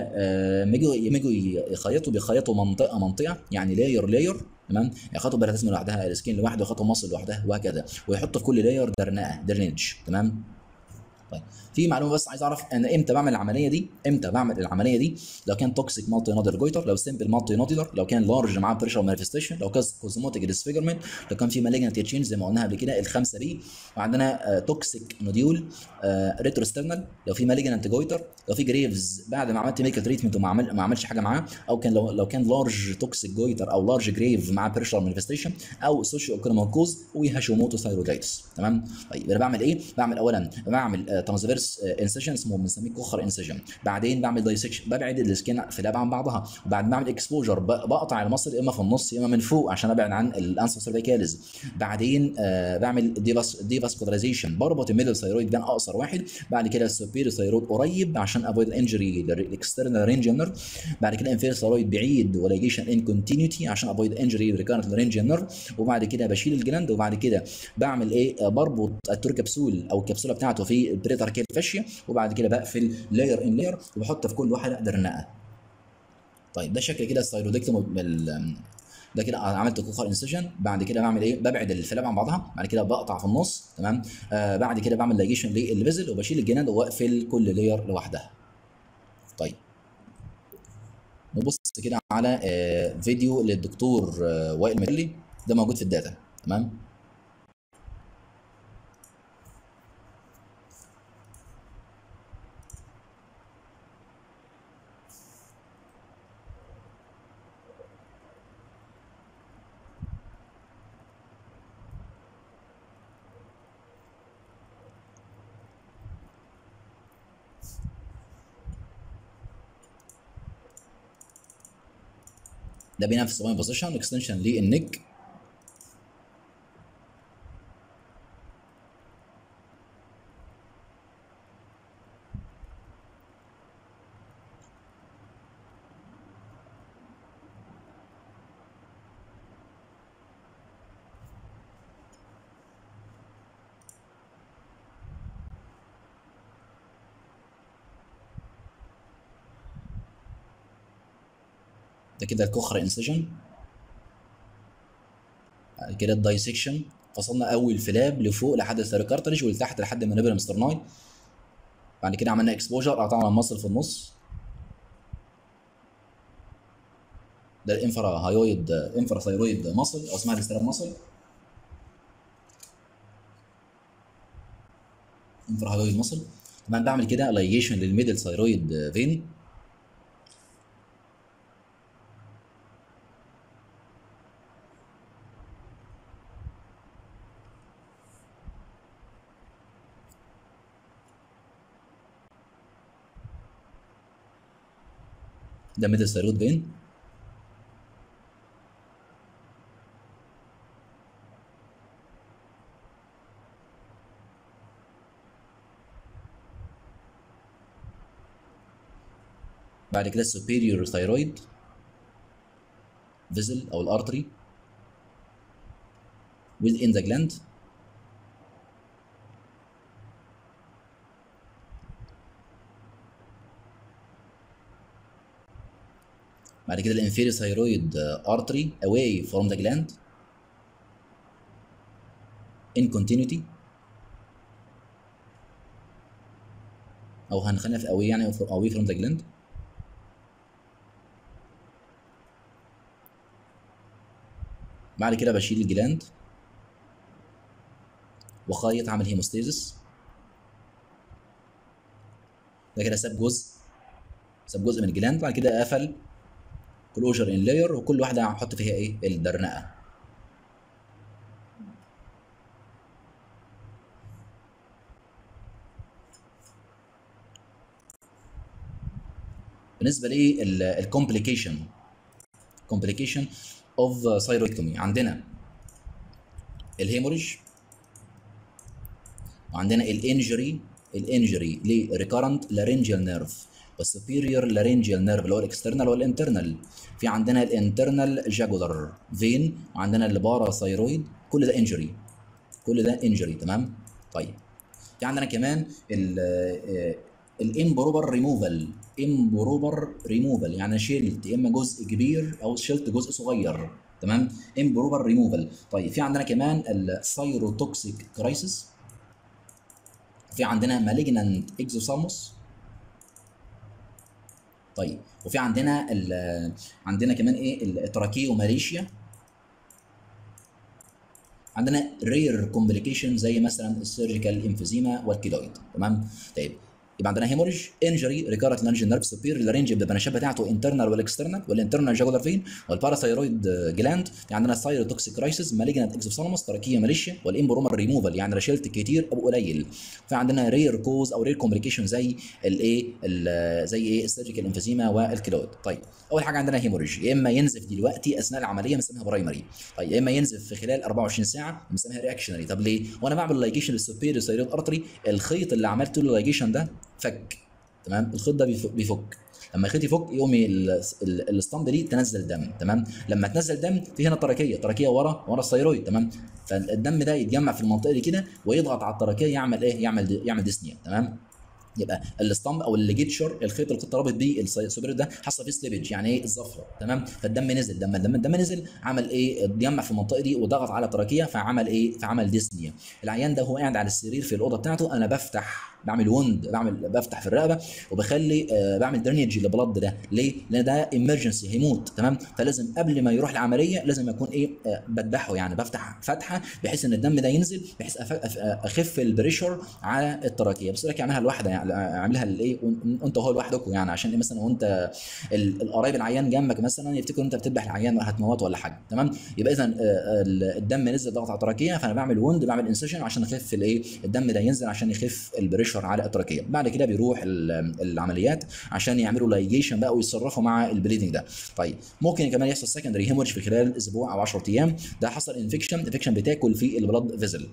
فلما يجوا يجوا يخيطوا بيخيطوا منطقه منطقه يعني لاير لاير تمام يخطوا بيراتيزم لوحدها السكين لوحده يخطوا مصل لوحدها وهكذا ويحطوا في كل لاير درنقه درنج تمام طيب في معلومه بس عايز اعرف انا امتى بعمل العمليه دي امتى بعمل العمليه دي لو كان توكسيك مالتي نودر جويتر لو سمبل مالتي نودر لو كان لارج معاه بريشر مانيفستيشن لو كان كوزموتيك ديسفيجرمنت لو كان في مالجنت تشينج زي ما قلنا قبل كده الخمسه دي وعندنا توكسيك نوديول ريتروسترنال لو في مالجنت جويتر لو في جريفز بعد ما عملت ميديكال تريتمنت وما عمل ما عملش حاجه معاه او كان لو لو كان لارج توكسيك جويتر او لارج جريف مع بريشر مانيفستيشن او سوشيو ايكونوميك كوز وهاشيموتو ثايرويدايتس تمام طيب انا بعمل ايه بعمل اولا بعمل ترانسفيرس انسيشن اسمه بنسميه كوخر انسجن بعدين بعمل دايسكشن ببعد السكين في عن بعضها وبعد بعمل اكسبوجر بقطع المصل اما في النص اما من فوق عشان ابعد عن الانسر سيرفيكاليز بعدين آه بعمل ديفاس ديفاسكولاريزيشن بربط الميدل ثايرويد ده اقصر واحد بعد كده السوبيريور ثايرويد قريب عشان افويد انجري للاكسترنال رينج نيرف بعد كده انفيريور ثايرويد بعيد ولايجيشن ان كونتينيوتي عشان افويد انجري ريكارنت رينج نيرف وبعد كده بشيل الجلاند وبعد كده بعمل ايه بربط التوركبسول او الكبسوله بتاعته في البريتاركيال فاشيا وبعد كده بقفل لاير ان لاير وبحط في كل واحده درنقه طيب ده شكل كده الثايرودكتوم بال ده كده عملت كوخر انسجن بعد كده بعمل ايه ببعد الفلاب عن بعضها بعد كده بقطع في النص تمام آه بعد كده بعمل لايجيشن للفيزل وبشيل الجناد واقفل كل لاير لوحدها طيب نبص كده على آه فيديو للدكتور آه وائل مدلي ده موجود في الداتا تمام ده بينام في السباين بوزيشن اكستنشن للنك ده كده الكوخرا انسجن بعد كده الدايسكشن فصلنا اول فلاب لفوق لحد الثيروكارتريج ولتحت لحد المنابر سترناي بعد كده عملنا اكسبوجر قطعنا المصل في النص ده الانفرا هايويد انفرا ثايرويد مصل او اسمها الاستراب مصل انفرا هايويد مصل طبعا بعمل كده لايجيشن للميدل ثايرويد فين ده ميدل ثايرويد فين بعد كده السوبيريور ثايرويد فيزل او الارتري within the gland بعد كده الانفيريور ثايرويد ارتري away from the gland in continuity او هنخليها في away يعني away from the gland بعد كده بشيل الجلاند وخيط اعمل هيموستيزس ده كده ساب جزء ساب جزء من الجلاند بعد كده قفل كلوجر ان لاير وكل واحده هحط فيها ايه الدرنقه بالنسبه للكومبليكيشن كومبليكيشن اوف ثايرويدكتومي عندنا الهيموريج وعندنا الانجري الانجري لريكارنت لارنجيال نيرف والسوبيريور لارنجيال نيرف اللي هو الاكسترنال والانترنال في عندنا الانترنال جاجولار فين وعندنا البارا ثايرويد كل ده انجري كل ده انجري تمام طيب في عندنا كمان الامبروبر ريموفال امبروبر ريموفال يعني شلت يا اما جزء كبير او شلت جزء صغير تمام امبروبر ريموفال طيب في عندنا كمان الثايروتوكسيك كرايسيس في عندنا مالجنانت اكزوساموس طيب وفي عندنا عندنا كمان ايه التراكيوماليشيا عندنا رير كومبليكيشن زي مثلا السيرجيكال انفيزيما والكيلويد تمام طيب يبقى عندنا هيموريج انجري ريكارت لانجن نيرف سوبير الرينج بالبنشات بتاعته انترنال والاكسترنال والانترنال جاجولار فين والباراثايرويد جلاند يعني عندنا الثايروتوكسيك كرايسيس مالجنت اكزوسالموس تراكيه ماليشيا والامبرومر ريموفال يعني رشلت كتير او قليل في عندنا رير كوز او رير كومبليكيشن زي الايه زي ايه السيرجيكال انفيزيما والكيلويد طيب اول حاجه عندنا هيموريج يا اما ينزف دلوقتي اثناء العمليه بنسميها برايمري طيب يا اما ينزف في خلال 24 ساعه بنسميها رياكشنري طب ليه وانا بعمل لايجيشن للسوبيريور ثايرويد ارتري الخيط اللي عملت له لايجيشن ده فك تمام الخيط ده بيفك لما الخيط يفك يقوم الاسطمبه دي تنزل دم تمام لما تنزل دم في هنا التراكيه التراكيه ورا ورا الثيرويد تمام فالدم ده يتجمع في المنطقه دي كده ويضغط على التراكيه يعمل ايه يعمل يعمل ديسنيا تمام يبقى الاسطمب او الليجيتشر الخيط اللي كنت رابط بيه السوبر ده حصل فيه سليبج يعني ايه الزفره تمام فالدم نزل لما الدم الدم نزل عمل ايه اتجمع في المنطقه دي وضغط على التراكيه فعمل ايه فعمل ديسنيا العيان ده هو قاعد على السرير في الاوضه بتاعته انا بفتح بعمل وند بعمل بفتح في الرقبه وبخلي آه بعمل درينج للبلد ده ليه؟ لان ده ايمرجنسي هيموت تمام فلازم قبل ما يروح العمليه لازم اكون ايه آه بذبحه يعني بفتح فتحه بحيث ان الدم ده ينزل بحيث اخف البريشر على التراكيه بس لك اعملها لوحدها يعني اعملها الايه وانت وهو لوحدكم يعني عشان ايه مثلا وانت القرايب العيان جنبك مثلا يفتكروا انت بتذبح العيان هتموت ولا حاجه تمام يبقى اذا الدم نزل ضغط على التراكيه فانا بعمل وند بعمل انسيشن عشان اخف الايه الدم ده ينزل عشان يخف البريشر على التراكيه بعد كده بيروح العمليات عشان يعملوا لايجيشن بقى ويتصرفوا مع البليدنج ده طيب ممكن كمان يحصل سكندري هيمورج في خلال اسبوع او 10 ايام ده حصل انفكشن انفكشن بتاكل في البلاد فيزل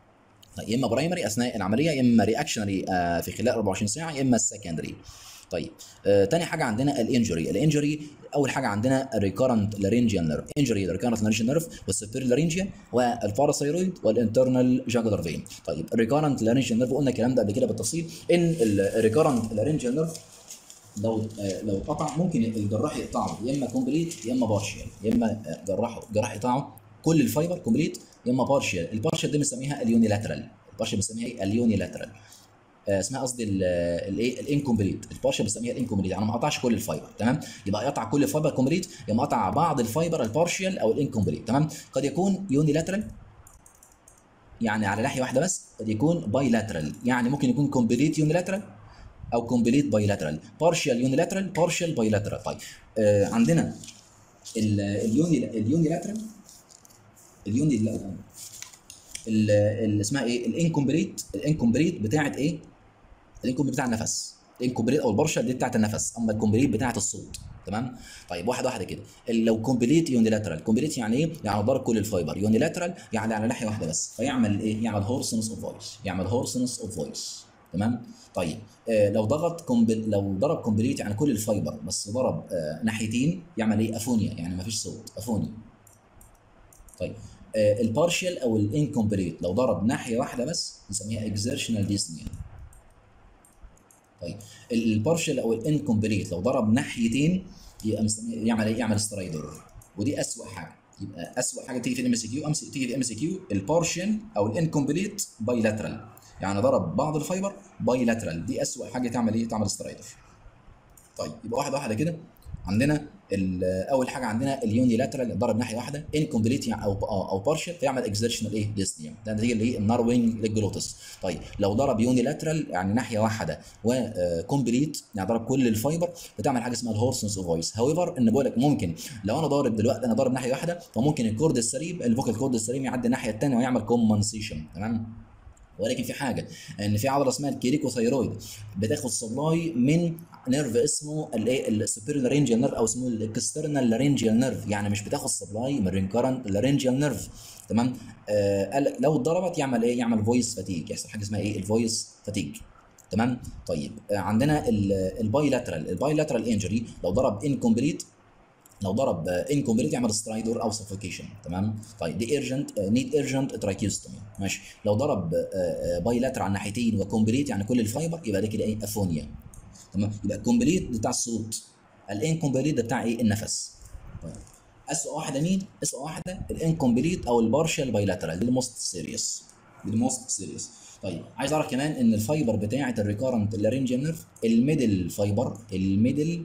طيب يا اما برايمري اثناء العمليه يا اما رياكشنري في خلال 24 ساعه يا اما السكندري طيب آه تاني حاجه عندنا الانجري الانجري اول حاجه عندنا الريكارنت لارنجيال نيرف انجري للريكارنت لارنجيال نيرف والسبير لارنجيا والباراثايرويد والانترنال جاجولار فين طيب الريكارنت لارنجيال نيرف قلنا الكلام ده قبل كده بالتفصيل ان الريكارنت لارنجيال نيرف لو آه، لو اتقطع ممكن الجراح يقطعه يا اما كومبليت يا اما بارشال يا اما آه، جراح جراح يقطعه كل الفايبر كومبليت يا اما بارشال البارشال دي بنسميها اليونيلاترال البارشال بنسميها ايه اليونيلاترال آه، اسمها قصدي الايه الانكومبليت البارشال بنسميها الانكومبليت يعني ما قطعش كل الفايبر تمام يبقى يقطع كل الفايبر كومبليت يا اما قطع بعض الفايبر البارشال او الانكومبليت تمام قد يكون يونيلاترال يعني على ناحيه واحده بس قد يكون بايلاترال يعني ممكن يكون كومبليت يونيلاترال او كومبليت بايلاترال بارشال يونيلاترال بارشال بايلاترال طيب آه عندنا ال- اليوني اليونيلاترال اليوني ال- ال- اسمها ايه الانكومبليت الانكومبليت بتاعت ايه الانكومبليت بتاع النفس الانكومبليت او البارشال دي بتاعت النفس اما الكومبليت بتاعت الصوت تمام طيب واحده واحده كده لو كومبليت يونيلاترال كومبليت يعني ايه يعني ضرب كل الفايبر يونيلاترال يعني على ناحيه واحده بس فيعمل ايه يعمل هورسنس اوف فويس يعمل هورسنس اوف فويس تمام طيب آه لو ضغط كومبل لو ضرب كومبليت يعني كل الفايبر بس ضرب آه ناحيتين يعمل ايه افونيا يعني ما فيش صوت افونيا طيب آه البارشال او الانكومبليت لو ضرب ناحيه واحده بس نسميها اكزيرشنال ديسنيا طيب البارشل او الانكومبليت لو ضرب ناحيتين يبقى مستني- يعمل ايه؟ يعمل سترايدر ودي اسوء حاجه يبقى اسوء حاجه تيجي في الام اس كيو امس تيجي في الام اس كيو البارشل او الانكومبليت بايلاترال يعني ضرب بعض الفايبر بايلاترال دي اسوء حاجه تعمل ايه؟ تعمل سترايدر طيب يبقى واحده واحده كده عندنا ال- اول حاجه عندنا اليونيلاترال ضرب ناحيه واحده انكومبليت او او او بارشل فيعمل اكزيرشنال ايه ديسنيا ده نتيجه لايه الناروينج للجلوتس طيب لو ضرب يونيلاترال يعني ناحيه واحده وكومبليت يعني ضرب كل الفايبر بتعمل حاجه اسمها الهورسنس اوف فويس هاويفر ان بقول لك ممكن لو انا ضارب دلوقتي انا ضارب ناحيه واحده فممكن الكورد السليم الفوكال كورد السليم يعدي الناحيه الثانيه ويعمل كومنسيشن تمام ولكن في حاجه ان في عضله اسمها الكيريكوثايرويد بتاخد سبلاي من نيرف اسمه الايه السوبيريور لارينجيال نيرف او اسمه الاكسترنال لارينجيال نيرف يعني مش بتاخد سبلاي من رينكرنت لارينجيال نيرف تمام آه قال لو اتضربت يعمل ايه يعمل فويس فاتيج يحصل حاجه اسمها ايه الفويس فاتيج تمام طيب آه عندنا البايلاترال البايلاترال انجري لو ضرب انكمبليت لو ضرب انكمبليت يعمل سترايدر او سفوكيشن تمام طيب دي ايرجنت نيد ايرجنت تراكيوستومي ماشي لو ضرب بايلاتر على الناحيتين وكومبليت يعني كل الفايبر يبقى ده كده ايه افونيا تمام يبقى الكومبليت بتاع الصوت الانكمبليت ده بتاع ايه النفس طيب اسوء واحده مين اسوء واحده الانكمبليت او البارشال بايلاترال دي الموست سيريس دي الموست سيريس طيب عايز اعرف كمان ان الفايبر بتاعه الريكارنت لارنجيال نيرف الميدل فايبر الميدل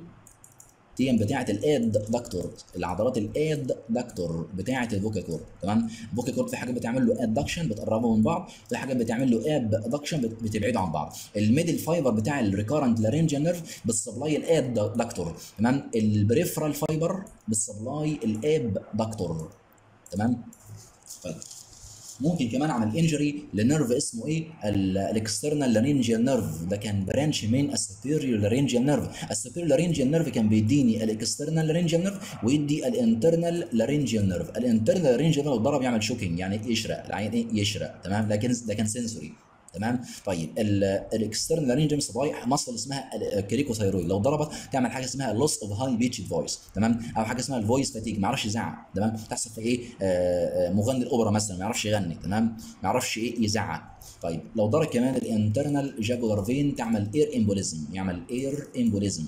دي بتاعه الاد دكتور العضلات الاد دكتور بتاعه الفوكال كورد تمام الفوكال كورد في حاجه بتعمل له ادكشن بتقربه من بعض في حاجه بتعمل له اب ادكشن بتبعده عن بعض الميدل فايبر بتاع الريكارنت لارنجيال نيرف بالسبلاي الاد دكتور تمام البريفرال فايبر بالسبلاي الاب دكتور تمام طيب ممكن كمان اعمل انجري لنيرف اسمه ايه الاكسترنال لارينجيال نيرف ده كان برانش من السوبيريور لارينجيال نيرف السوبيريور لارينجيال نيرف كان بيديني الاكسترنال لارينجيال نيرف ويدي الانترنال لارينجيال نيرف الانترنال لارينجيال نيرف ضرب يعمل شوكينج يعني يشرق العين ايه يشرق تمام لكن ده كان سنسوري تمام طيب الاكسترنال لارينجيال صبايح مصل اسمها الكريكوثايرويد لو ضربت تعمل حاجه اسمها لوس اوف هاي بيتش فويس تمام او حاجه اسمها الفويس فاتيج ما يعرفش يزعق تمام تحصل في ايه آه مغني الاوبرا مثلا ما يعرفش يغني تمام ما يعرفش ايه يزعق طيب لو ضرب كمان الانترنال جاجولار فين تعمل اير امبوليزم يعمل اير امبوليزم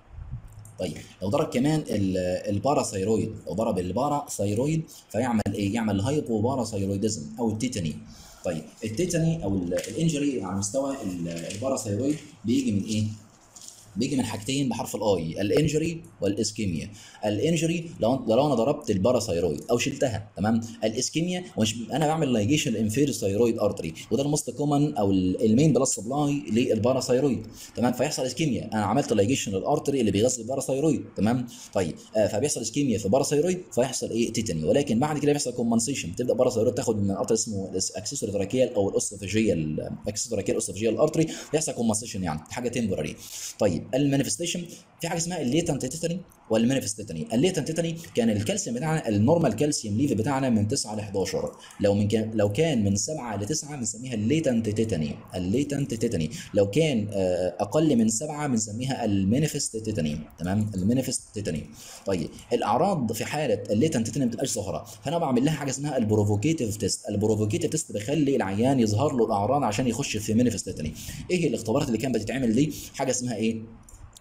طيب لو ضرب كمان الباراثايرويد لو ضرب الباراثايرويد فيعمل ايه يعمل هايبوباراثايرويدزم او التيتاني طيب التيتاني او الانجري على مستوى الباراثايرويد بيجي من ايه؟ بيجي من حاجتين بحرف الاي الانجري والاسكيميا الانجري لو لو انا ضربت الباراثايرويد او شلتها تمام الاسكيميا ومش انا بعمل لايجيشن انفير ثايرويد ارتري وده الموست كومن او المين بلس سبلاي للباراثايرويد تمام فيحصل اسكيميا انا عملت لايجيشن للارتري اللي بيغذي الباراثايرويد تمام طيب آه فبيحصل اسكيميا في الباراثايرويد فيحصل ايه تيتاني ولكن بعد كده بيحصل كومبنسيشن تبدا الباراثايرويد تاخد من ارتري اسمه الاكسسوري تراكيال او الاوسوفيجيال الاكسسوري تراكيال اوسوفيجيال ارتري يحصل كومبنسيشن يعني حاجه تمبراري طيب المانيفستيشن في حاجه اسمها الليتنت تيتاني والمانيفست تيتاني الليتنت تيتاني كان الكالسيوم بتاعنا النورمال كالسيوم ليفل بتاعنا من 9 ل 11 لو من كان لو كان من 7 ل 9 بنسميها الليتنت تيتاني الليتنت تيتاني لو كان اقل من 7 بنسميها المانيفست تيتاني تمام المانيفست تيتاني طيب الاعراض في حاله الليتنت تيتاني ما بتبقاش ظاهره فانا بعمل لها حاجه اسمها البروفوكيتيف تيست البروفوكيتيف تيست بيخلي العيان يظهر له الاعراض عشان يخش في مانيفست تيتاني ايه الاختبارات اللي كانت بتتعمل دي حاجه اسمها ايه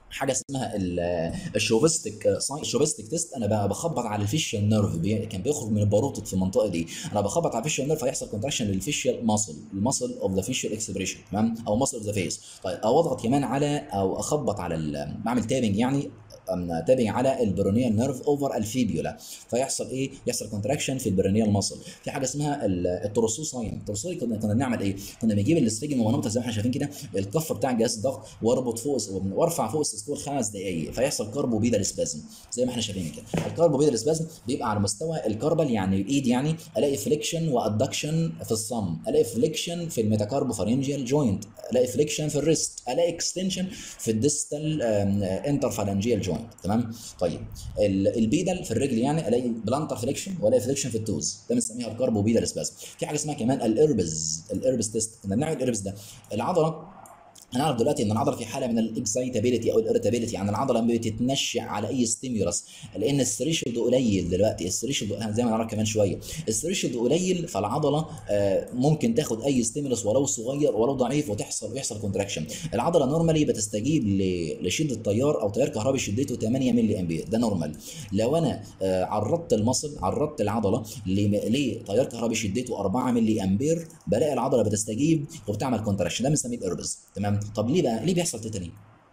حاجه اسمها الشوفستيك الشوفستيك تيست انا بقى بخبط على الفيشيال نيرف بي... كان بيخرج من الباروتد في المنطقه دي انا بخبط على الفيشيال نيرف هيحصل كونتراكشن للفيشيال ماسل الماسل اوف ذا فيشيال اكسبريشن تمام او ماسل اوف ذا فيس طيب او اضغط كمان على او اخبط على ال... بعمل تابنج يعني تابع على البرونيال نيرف اوفر الفيبيولا فيحصل ايه؟ يحصل كونتراكشن في البرونيال ماسل في حاجه اسمها التروسوساين التروسوساين كنا كنا بنعمل ايه؟ كنا بنجيب الاستريجن ومنوطه زي ما احنا شايفين كده الكف بتاع جهاز الضغط واربط فوق وارفع فوق السيستول خمس دقائق فيحصل كاربو بيدال سبازم زي ما احنا شايفين كده الكاربو بيدال سبازم بيبقى على مستوى الكربل يعني الايد يعني الاقي فليكشن وادكشن في الصم الاقي فليكشن في الميتاكاربو فارنجيال جوينت الاقي فليكشن في الريست الاقي اكستنشن في الديستال انترفالنجيال جوينت تمام طيب البيدل في الرجل يعني الاقي بلانتر فليكشن والاقي فليكشن في التوز ده بنسميها الكاربو بيدل سبازم في حاجه اسمها كمان الاربز الاربز تيست كنا بنعمل الاربز ده العضله هنعرف دلوقتي ان العضله في حاله من الاكسايتابيلتي او الاريتابيلتي يعني العضله بتتنشأ على اي ستيمولس لان الثريشولد قليل دلوقتي الثريشولد زي ما نعرف كمان شويه الثريشولد قليل فالعضله ممكن تاخد اي ستيمولس ولو صغير ولو ضعيف وتحصل ويحصل كونتراكشن العضله نورمالي بتستجيب لشده التيار او تيار كهربي شدته 8 ملي امبير ده نورمال لو انا عرضت المصل عرضت العضله لتيار كهربي شدته 4 ملي امبير بلاقي العضله بتستجيب وبتعمل كونتراكشن ده بنسميه الاربز تمام طب ليه بقى ليه بيحصل تيتاني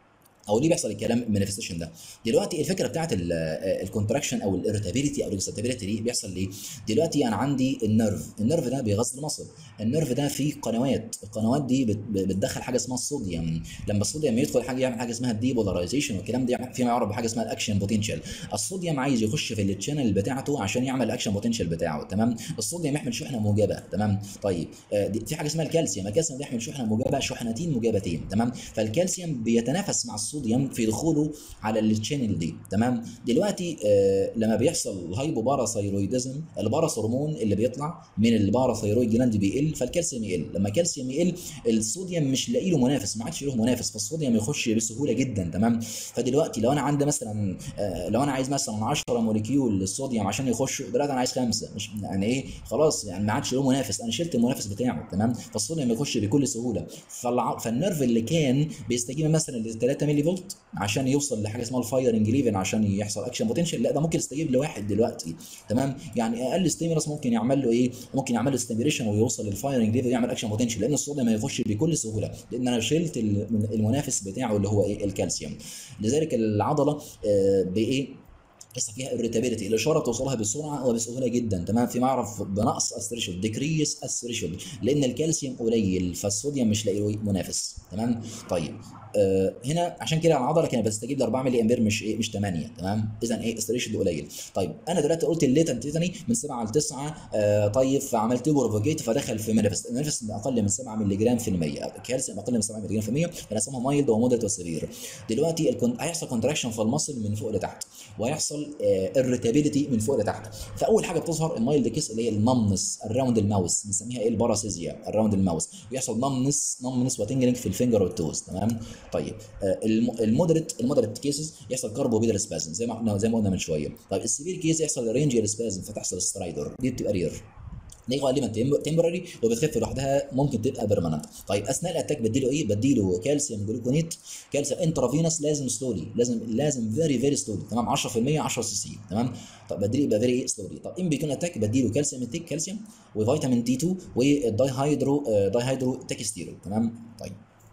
او ليه بيحصل الكلام المانيفستيشن ده دلوقتي الفكره بتاعت الكونتراكشن او الاريتابيلتي او الاكسيتابيلتي دي بيحصل ليه دلوقتي انا عندي النيرف النيرف ده بيغذي المصل النيرف ده فيه قنوات القنوات دي بتدخل حاجه اسمها الصوديوم لما الصوديوم يدخل حاجه يعمل حاجه اسمها الديبولاريزيشن والكلام ده فيما يعرف بحاجه اسمها الاكشن بوتنشال الصوديوم عايز يخش في التشانل بتاعته عشان يعمل الاكشن بوتنشال بتاعه تمام الصوديوم يحمل شحنه موجبه تمام طيب في حاجه اسمها الكالسيوم الكالسيوم بيحمل شحنه موجبه شحنتين موجبتين تمام فالكالسيوم بيتنافس مع الصوديوم في دخول دخوله على التشانل دي تمام دلوقتي آه لما بيحصل هايبوباراثايرويدزم الباراث هرمون اللي بيطلع من الباراثايرويد جلاند بيقل فالكالسيوم يقل لما الكالسيوم يقل الصوديوم مش لاقي له منافس ما عادش له منافس فالصوديوم يخش بسهوله جدا تمام فدلوقتي لو انا عندي مثلا آه لو انا عايز مثلا 10 موليكيول للصوديوم عشان يخش دلوقتي انا عايز خمسه مش يعني ايه خلاص يعني ما عادش له منافس انا شلت المنافس بتاعه تمام فالصوديوم يخش بكل سهوله فالع... فالنيرف اللي كان بيستجيب مثلا ل 3 ملي فولت عشان يوصل لحاجه اسمها الفايرنج ليفن عشان يحصل اكشن بوتنشال لا ده ممكن يستجيب لواحد دلوقتي تمام يعني اقل ستيمولس ممكن يعمل له ايه ممكن يعمل له ستيميوليشن ويوصل للفايرنج ليفن يعمل اكشن بوتنشال لان الصوديوم هيخش بكل سهوله لان انا شلت المنافس بتاعه اللي هو ايه الكالسيوم لذلك العضله آه بايه لسه فيها الريتابيلتي الاشاره توصلها بسرعه وبسهوله جدا تمام في معرف بنقص الثريشولد ديكريس الثريشولد لان الكالسيوم قليل فالصوديوم مش لاقي له منافس تمام طيب آه هنا عشان كده العضله كانت بتستجيب ل 4 ملي امبير مش ايه مش 8 تمام اذا ايه الثريشولد قليل طيب انا دلوقتي قلت الليتنت تيتاني من 7 ل 9 آه طيب فعملت بروفوجيت فدخل في مانيفست المانيفست اقل من 7 ملي جرام في المية الكالسيوم اقل من 7 ملي جرام في المية فنسموها مايلد ومودريت وسيفير دلوقتي الكون... هيحصل كونتراكشن في المصل من فوق لتحت وهيحصل الريتابيلتي من فوق لتحت فاول حاجه بتظهر المايلد كيس اللي هي النمنس الراوند الماوس بنسميها ايه الباراسيزيا الراوند الماوس ويحصل نمنس نمنس وتنجرنج في الفينجر والتوز تمام طيب المودريت المودريت كيسز يحصل كاربو بيدر سبازم زي ما زي ما قلنا من شويه طيب السيفير كيس يحصل رينجيال سبازم فتحصل سترايدر دي بتبقى رير دي غالبا تمبرري وبتخف لوحدها ممكن تبقى بيرمننت طيب اثناء الاتاك بديله ايه بديله كالسيوم جلوكونيت كالسيوم انترافينوس لازم سلولي لازم لازم فيري فيري سلولي تمام 10% 10 سي سي تمام طب بديله يبقى فيري سلولي طب ان بيكون اتاك بديله كالسيوم انتيك كالسيوم وفيتامين دي 2 والداي هيدرو داي هيدرو تكستيرول تمام طيب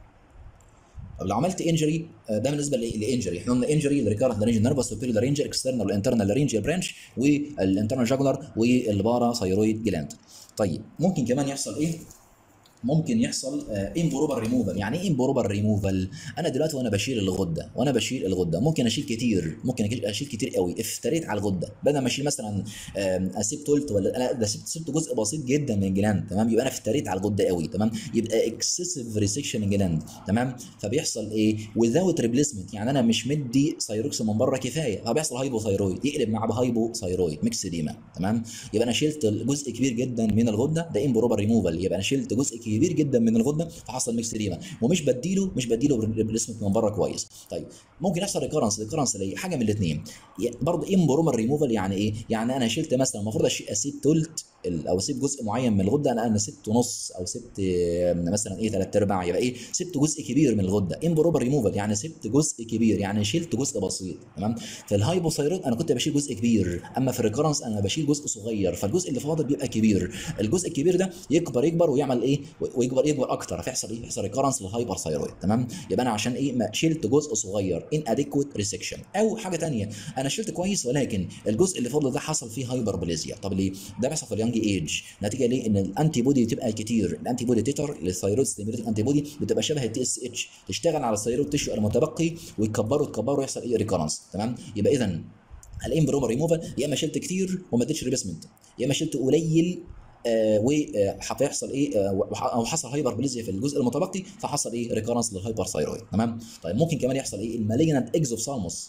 طب لو عملت انجري ده بالنسبه للانجري احنا قلنا انجري الريكارنت لارنج نيرفس سوبيريور لارنج اكسترنال والانترنال لارنج برانش والانترنال جاجولار والبارا ثايرويد جلاند طيب ممكن كمان يحصل ايه ممكن يحصل امبروبر ريموفال يعني ايه امبروبر ريموفال انا دلوقتي وانا بشيل الغده وانا بشيل الغده ممكن اشيل كتير ممكن اشيل كتير قوي افتريت على الغده بدل ما اشيل مثلا اسيب تولت ولا انا ده سبت سبت جزء بسيط جدا من الجلاند تمام يبقى انا افتريت على الغده قوي تمام يبقى اكسسيف ريسكشن جلاند تمام فبيحصل ايه وذاوت ريبليسمنت يعني انا مش مدي ثايروكس من بره كفايه فبيحصل هايبو ثايرويد يقلب مع هايبو ثايرويد ميكس ديما تمام يبقى انا شلت جزء كبير جدا من الغده ده امبروبر ريموفال يبقى انا شلت جزء كبير جدا من الغده فحصل ميكس ريما ومش بديله مش بديله ريبليسمنت من بره كويس طيب ممكن يحصل ريكورنس ريكورنس اللي حاجه من الاثنين برضه امبرومر ريموفال يعني ايه يعني انا شلت مثلا المفروض اسيب تلت ال- او اسيب جزء معين من الغده انا انا سبت نص او سبت آه، مثلا ايه ثلاث ارباع يبقى ايه سبت جزء كبير من الغده امبروبر ريموفال يعني سبت جزء كبير يعني شلت جزء بسيط تمام في الهايبوثايرويد انا كنت بشيل جزء كبير اما في الريكورنس انا بشيل جزء صغير فالجزء اللي فاضل بيبقى كبير الجزء الكبير ده يكبر يكبر ويعمل ايه ويكبر يكبر اكتر فيحصل ايه يحصل ريكورنس للهايبر ثايرويد تمام يبقى انا عشان ايه ما شلت جزء صغير ان اديكويت ريسكشن او حاجه تانية انا شلت كويس ولكن الجزء اللي فاضل ده حصل فيه هايبربليزيا طب ليه ده بيحصل في اليونج ايج نتيجه ليه ان الانتي بودي بتبقى كتير الانتي بودي تيتر للثايرويد ستيميوليتنج انتي بودي بتبقى شبه التي اس اتش تشتغل على الثايرويد تيشو المتبقي ويكبروا يكبروا ويحصل ايه ريكورنس تمام يبقى اذا الامبروبر ريموفال يا اما شلت كتير وما اديتش ريبسمنت يا اما شلت قليل آه وهيحصل ايه آه وح- او حصل هايبربليزيا في الجزء المتبقي فحصل ايه ريكورنس للهايبر ثايرويد تمام طيب ممكن كمان يحصل ايه المالجنت اكزوفسالموس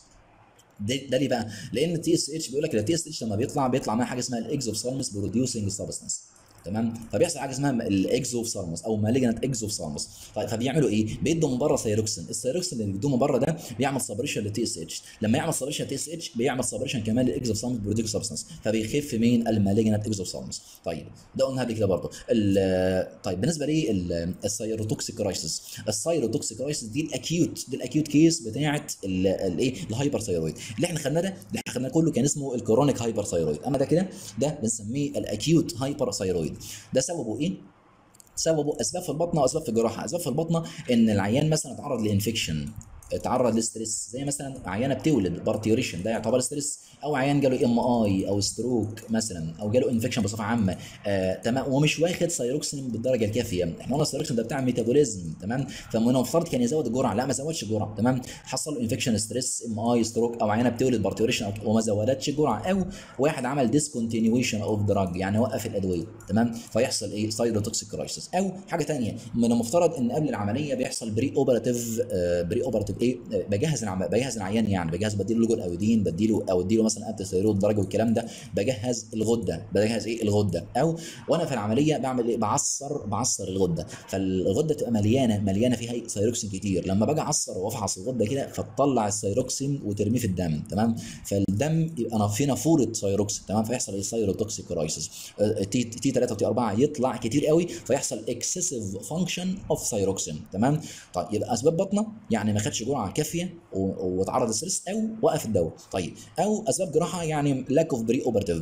ده ده ليه بقى؟ لان التي اس اتش بيقول لك التي اس اتش لما بيطلع بيطلع معاه حاجه اسمها الاكزوفسالموس بروديوسنج سبستنس تمام فبيحصل حاجه اسمها الاكزوفسالموس او مالجنت اكزوفسالموس طيب فبيعملوا ايه؟ بيدوا من بره ثايروكسين الثايروكسين اللي بيدوه من بره ده بيعمل سبريشن للتي اس اتش لما يعمل سبريشن للتي اس اتش بيعمل سبريشن كمان للاكزوفسالموس بروديوسنج سبستنس فبيخف من المالجنت اكزوفسالموس طيب ده قلنا قبل كده برضه ال- طيب بالنسبه لي السيروتوكسيك كرايسيس السيروتوكسيك كرايسيس دي الاكيوت دي الاكيوت كيس بتاعه الايه الهايبر ثايرويد اللي احنا خدناه ده اللي احنا خدناه كله كان اسمه الكرونيك هايبر ثايرويد اما ده كده ده بنسميه الاكيوت هايبر ثايرويد ده سببه ايه سببه اسباب في البطنه واسباب في الجراحه اسباب في البطنه ان العيان مثلا اتعرض لانفكشن اتعرض لستريس زي مثلا عيانه بتولد بارتيوريشن ده يعتبر ستريس او عيان جاله ام اي او ستروك مثلا او جاله انفكشن بصفه عامه آه تمام ومش واخد سايروكسين بالدرجه الكافيه احنا قلنا السايروكسين ده بتاع ميتابوليزم تمام فمن المفترض كان يزود الجرعه لا ما زودش الجرعه تمام حصل له انفكشن ستريس ام اي ستروك او عيانه بتولد بارتيوريشن أو- وما زودتش الجرعه او واحد عمل ديسكونتينيويشن اوف دراج يعني وقف الادويه تمام فيحصل ايه سايروتوكسيك كرايسيس او حاجه ثانيه من المفترض ان قبل العمليه بيحصل بري اوبراتيف بري اوبراتيف ايه آه، بجهز العم... بجهز العيان يعني بجهز بديله لوجو الايودين بديله او اديله مثلا انتي ثيرويد درجه والكلام ده بجهز الغده بجهز ايه الغده او وانا في العمليه بعمل ايه بعصر بعصر الغده فالغده تبقى مليانه مليانه فيها إيه؟ ثيروكسين كتير لما باجي اعصر وافحص الغده كده فتطلع الثيروكسين وترميه في الدم تمام فالدم يبقى انا في نافوره ثيروكسين تمام فيحصل ايه ثيروتوكسيك كرايسيس تي تي 3 وتي 4 يطلع كتير قوي فيحصل اكسسيف فانكشن اوف ثيروكسين تمام طيب يبقى اسباب بطنه يعني ما خدش جرعه كافيه و- واتعرض للستريس او وقف الدواء طيب او اسباب جراحه يعني لاك اوف بري اوبرتيف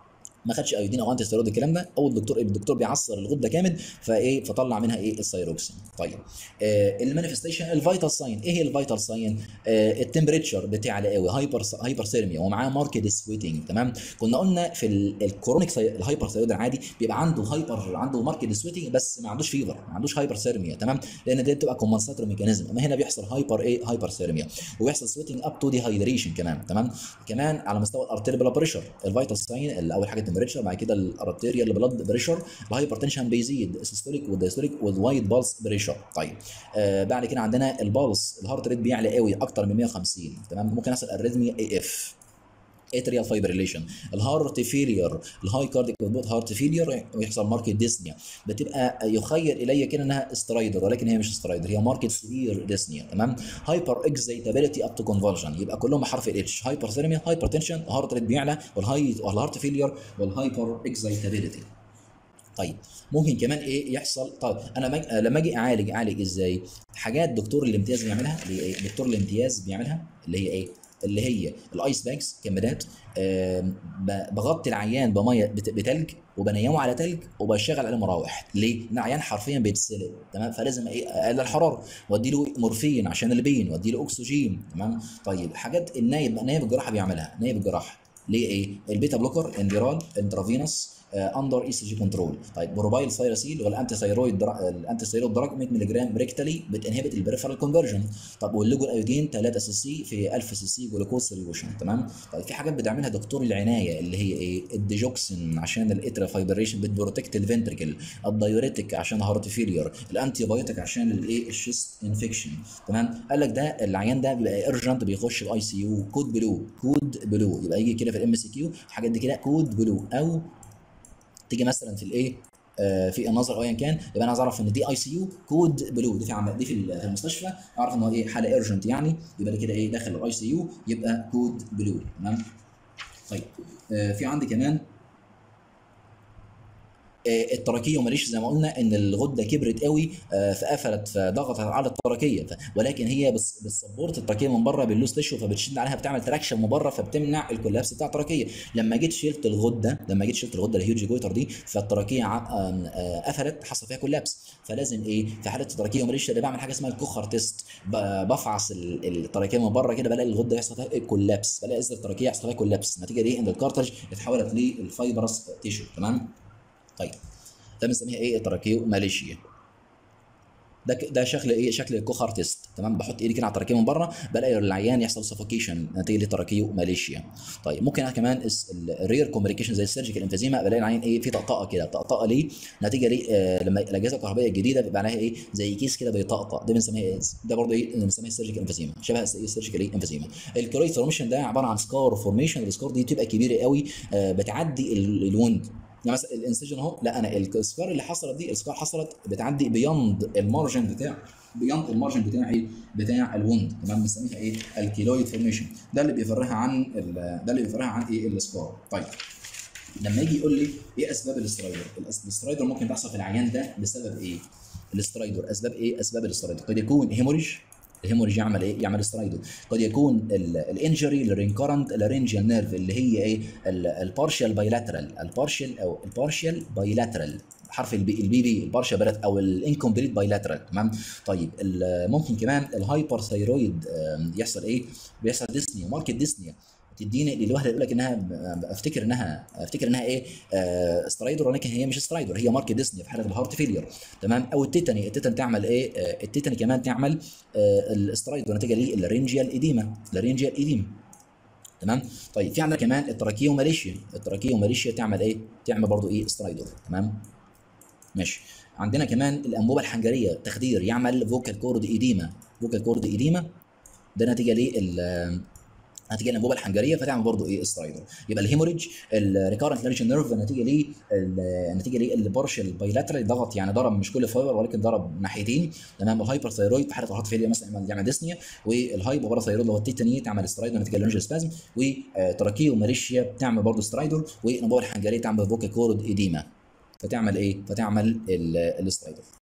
ما خدش ايودين او انتي ستيرويد الكلام ده او الدكتور الدكتور بيعصر الغده جامد فايه فطلع منها ايه الثيروكسين طيب آه المانيفستيشن الفيتال ساين ايه هي الفيتال ساين آه التمبريتشر بتعلى قوي هايبر هايبر ثيرميا ومعاه ماركت سويتنج تمام كنا قلنا في ال- الكرونيك الهايبر ثيرويد العادي بيبقى عنده هايبر عنده ماركت سويتنج بس ما عندوش فيفر ما عندوش هايبر ثيرميا تمام لان دي بتبقى كومنساتوري ميكانيزم اما هنا بيحصل هايبر ايه هايبر ثيرميا ويحصل سويتنج اب تو ديهايدريشن كمان تمام كمان على مستوى الارتيريال بريشر الفيتال ساين اللي اول حاجه التمبريتشر بعد كده الارتيريال بلاد بريشر الهايبرتنشن بيزيد السيستوليك والدايستوليك والوايد بالس بريشر طيب آه بعد كده عندنا البالس الهارت ريت بيعلى قوي اكتر من 150 تمام ممكن يحصل اريثميا اي اف اتريال فايبريليشن الهارت فيلير الهاي كارديك اوتبوت هارت فيلير ويحصل ماركت ديسنيا بتبقى يخيل الي كده انها استرايدر ولكن هي مش استرايدر هي ماركت سيفير ديسنيا تمام هايبر اكزيتابيلتي اب تو كونفرجن يبقى كلهم بحرف الاتش هايبر ثيرميا هايبر تنشن هارت ريت بيعلى والهاي والهارت فيلير والهايبر اكزيتابيلتي طيب ممكن كمان ايه يحصل طيب انا مج... لما اجي اعالج اعالج ازاي حاجات دكتور الامتياز بيعملها اللي هي ايه دكتور الامتياز بيعملها اللي هي ايه اللي هي الايس باكس كمادات آم، ب- بغطي العيان بميه بت- بتلج وبنيمه على تلج وبشغل عليه مراوح ليه؟ لان العيان حرفيا بيتسلق تمام فلازم ايه اقلل الحراره وادي له مورفين عشان البين وادي له اكسجين تمام طيب حاجات النايب نايب الجراحه بيعملها نايب الجراحه ليه ايه؟ البيتا بلوكر انديرال انترافينوس اندر اي سي جي كنترول طيب بروبايل ثايروسيل والانتي ثايرويد درا... الانتي ثايرويد دراج 100 ملي جرام ريكتالي بتنهبت البريفرال كونفرجن طب واللوجو الايودين 3 سي سي في 1000 سي سي جلوكوز سوليوشن تمام طيب في حاجات بتعملها دكتور العنايه اللي هي ايه الديجوكسين عشان الاترا فايبريشن بتبروتكت الفنتركل الدايوريتك عشان هارت فيلير الانتي بايوتيك عشان الايه الشيست انفكشن تمام قال لك ده العيان ده بيبقى ارجنت بيخش الاي سي يو كود بلو كود بلو يبقى يجي كده في الام سي كيو الحاجات دي كده كود بلو او تيجي مثلا في الايه آه، في النظر او ايا كان يبقى انا عايز اعرف ان دي اي سي يو كود بلو دي في عم... دي في ال- في المستشفى اعرف ان هو ايه حاله ارجنت يعني يبقى ده كده ايه داخل الاي سي يو يبقى كود بلو تمام طيب آه، في عندي كمان آه، التراكيه وماليش زي ما قلنا ان الغده كبرت قوي آه، فقفلت فضغطت على التراكيه ف- ولكن هي بس بتسبورت التراكيه من بره باللوس تيشو فبتشد عليها بتعمل تراكشن من بره فبتمنع الكولابس بتاع التراكيه لما جيت شلت الغده لما جيت شلت الغده الهيوج جويتر دي فالتراكيه ع- آم، آه، قفلت حصل فيها كولابس فلازم ايه في حاله التراكيه وماليش اللي بعمل حاجه اسمها الكوخر تيست ب- بفعص ال- التراكيه من بره كده بلاقي الغده يحصل فيها كولابس بلاقي اذن التراكيه يحصل فيها كولابس النتيجه دي ان الكارتج اتحولت للفايبرس تيشو تمام طيب ده بنسميها ايه التراكيو ماليشيا ده ك- ده شكل ايه شكل الكوخر تيست تمام بحط ايدي كده على التراكيو من بره بلاقي العيان يحصل سفوكيشن نتيجه لتراكيو ماليشيا طيب ممكن أنا كمان الس- ال- الرير كوميونيكيشن زي السيرجيكال انفيزيما بلاقي العيان ايه في طقطقه كده طقطقه ليه نتيجه ليه آه لما الاجهزه الكهربائيه الجديده بيبقى عليها ايه زي كيس كده بيطقطق ده بنسميها ايه ده برضه ايه بنسميها السيرجيكال انفيزيما شبه الس- ايه السيرجيكال ايه انفيزيما الكرويد فورميشن ده عباره عن سكار فورميشن السكار دي بتبقى كبيره قوي آه بتعدي ال- الوند يعني مثلا الانسجن اهو لا انا السكار اللي حصلت دي السكار حصلت بتعدي بيوند المارجن بتاع بيوند المارجن بتاعي بتاع الوند تمام بنسميها ايه الكيلويد فورميشن ده اللي بيفرقها عن ال- ده اللي بيفرقها عن ايه السكار طيب لما يجي يقول لي ايه اسباب الاسترايدر الأس- الاسترايدر ممكن تحصل في العيان ده بسبب ايه الاسترايدر اسباب ايه اسباب الاسترايدر قد يكون هيموريج الهيموريج يعمل ايه يعمل استرايدر قد يكون الانجري للرينكرنت لارنجيال نيرف اللي هي ايه البارشال بايلاترال البارشال او البارشال بايلاترال حرف البي البي بي البارشال بايلات او الانكمبليت بايلاترال تمام طيب ال- ممكن كمان الهايبر ثايرويد يحصل ايه بيحصل ديسنيا ماركت ديسنيا تديني الواحده يقول لك انها افتكر انها افتكر انها ايه آه سترايدر ولكن هي مش سترايدر هي ماركت ديسني في حاله الهارت فيلير تمام او التيتاني التيتاني تعمل ايه آه التيتاني كمان تعمل آه السترايدر نتيجه ليه الرينجيال ايديما الرينجيال ايديما تمام طيب في عندنا كمان التراكيه وماليشيا التراكيه وماليشيا تعمل ايه تعمل برضو ايه سترايدر تمام ماشي عندنا كمان الانبوبه الحنجريه تخدير يعمل فوكال كورد ايديما فوكال كورد ايديما ده نتيجه ليه نتيجه الانبوبه الحنجريه فتعمل برضه ايه سترايدر يبقى الهيموريج الريكارنت لارج نيرف نتيجه ليه ال- نتيجه ليه البارشل بايلاترال ضغط يعني ضرب مش كل فايبر ولكن ضرب ناحيتين تمام الهايبر ثايرويد في حاله الهارت فيلير مثلا يعمل ديسنيا والهايبو بارا ثايرويد اللي هو التيتاني تعمل سترايدر نتيجه للانجيو سبازم وتراكيه وماليشيا بتعمل برضه سترايدر والانبوبه الحنجريه تعمل فوكا كورد ايديما فتعمل ايه؟ فتعمل ال- السترايدر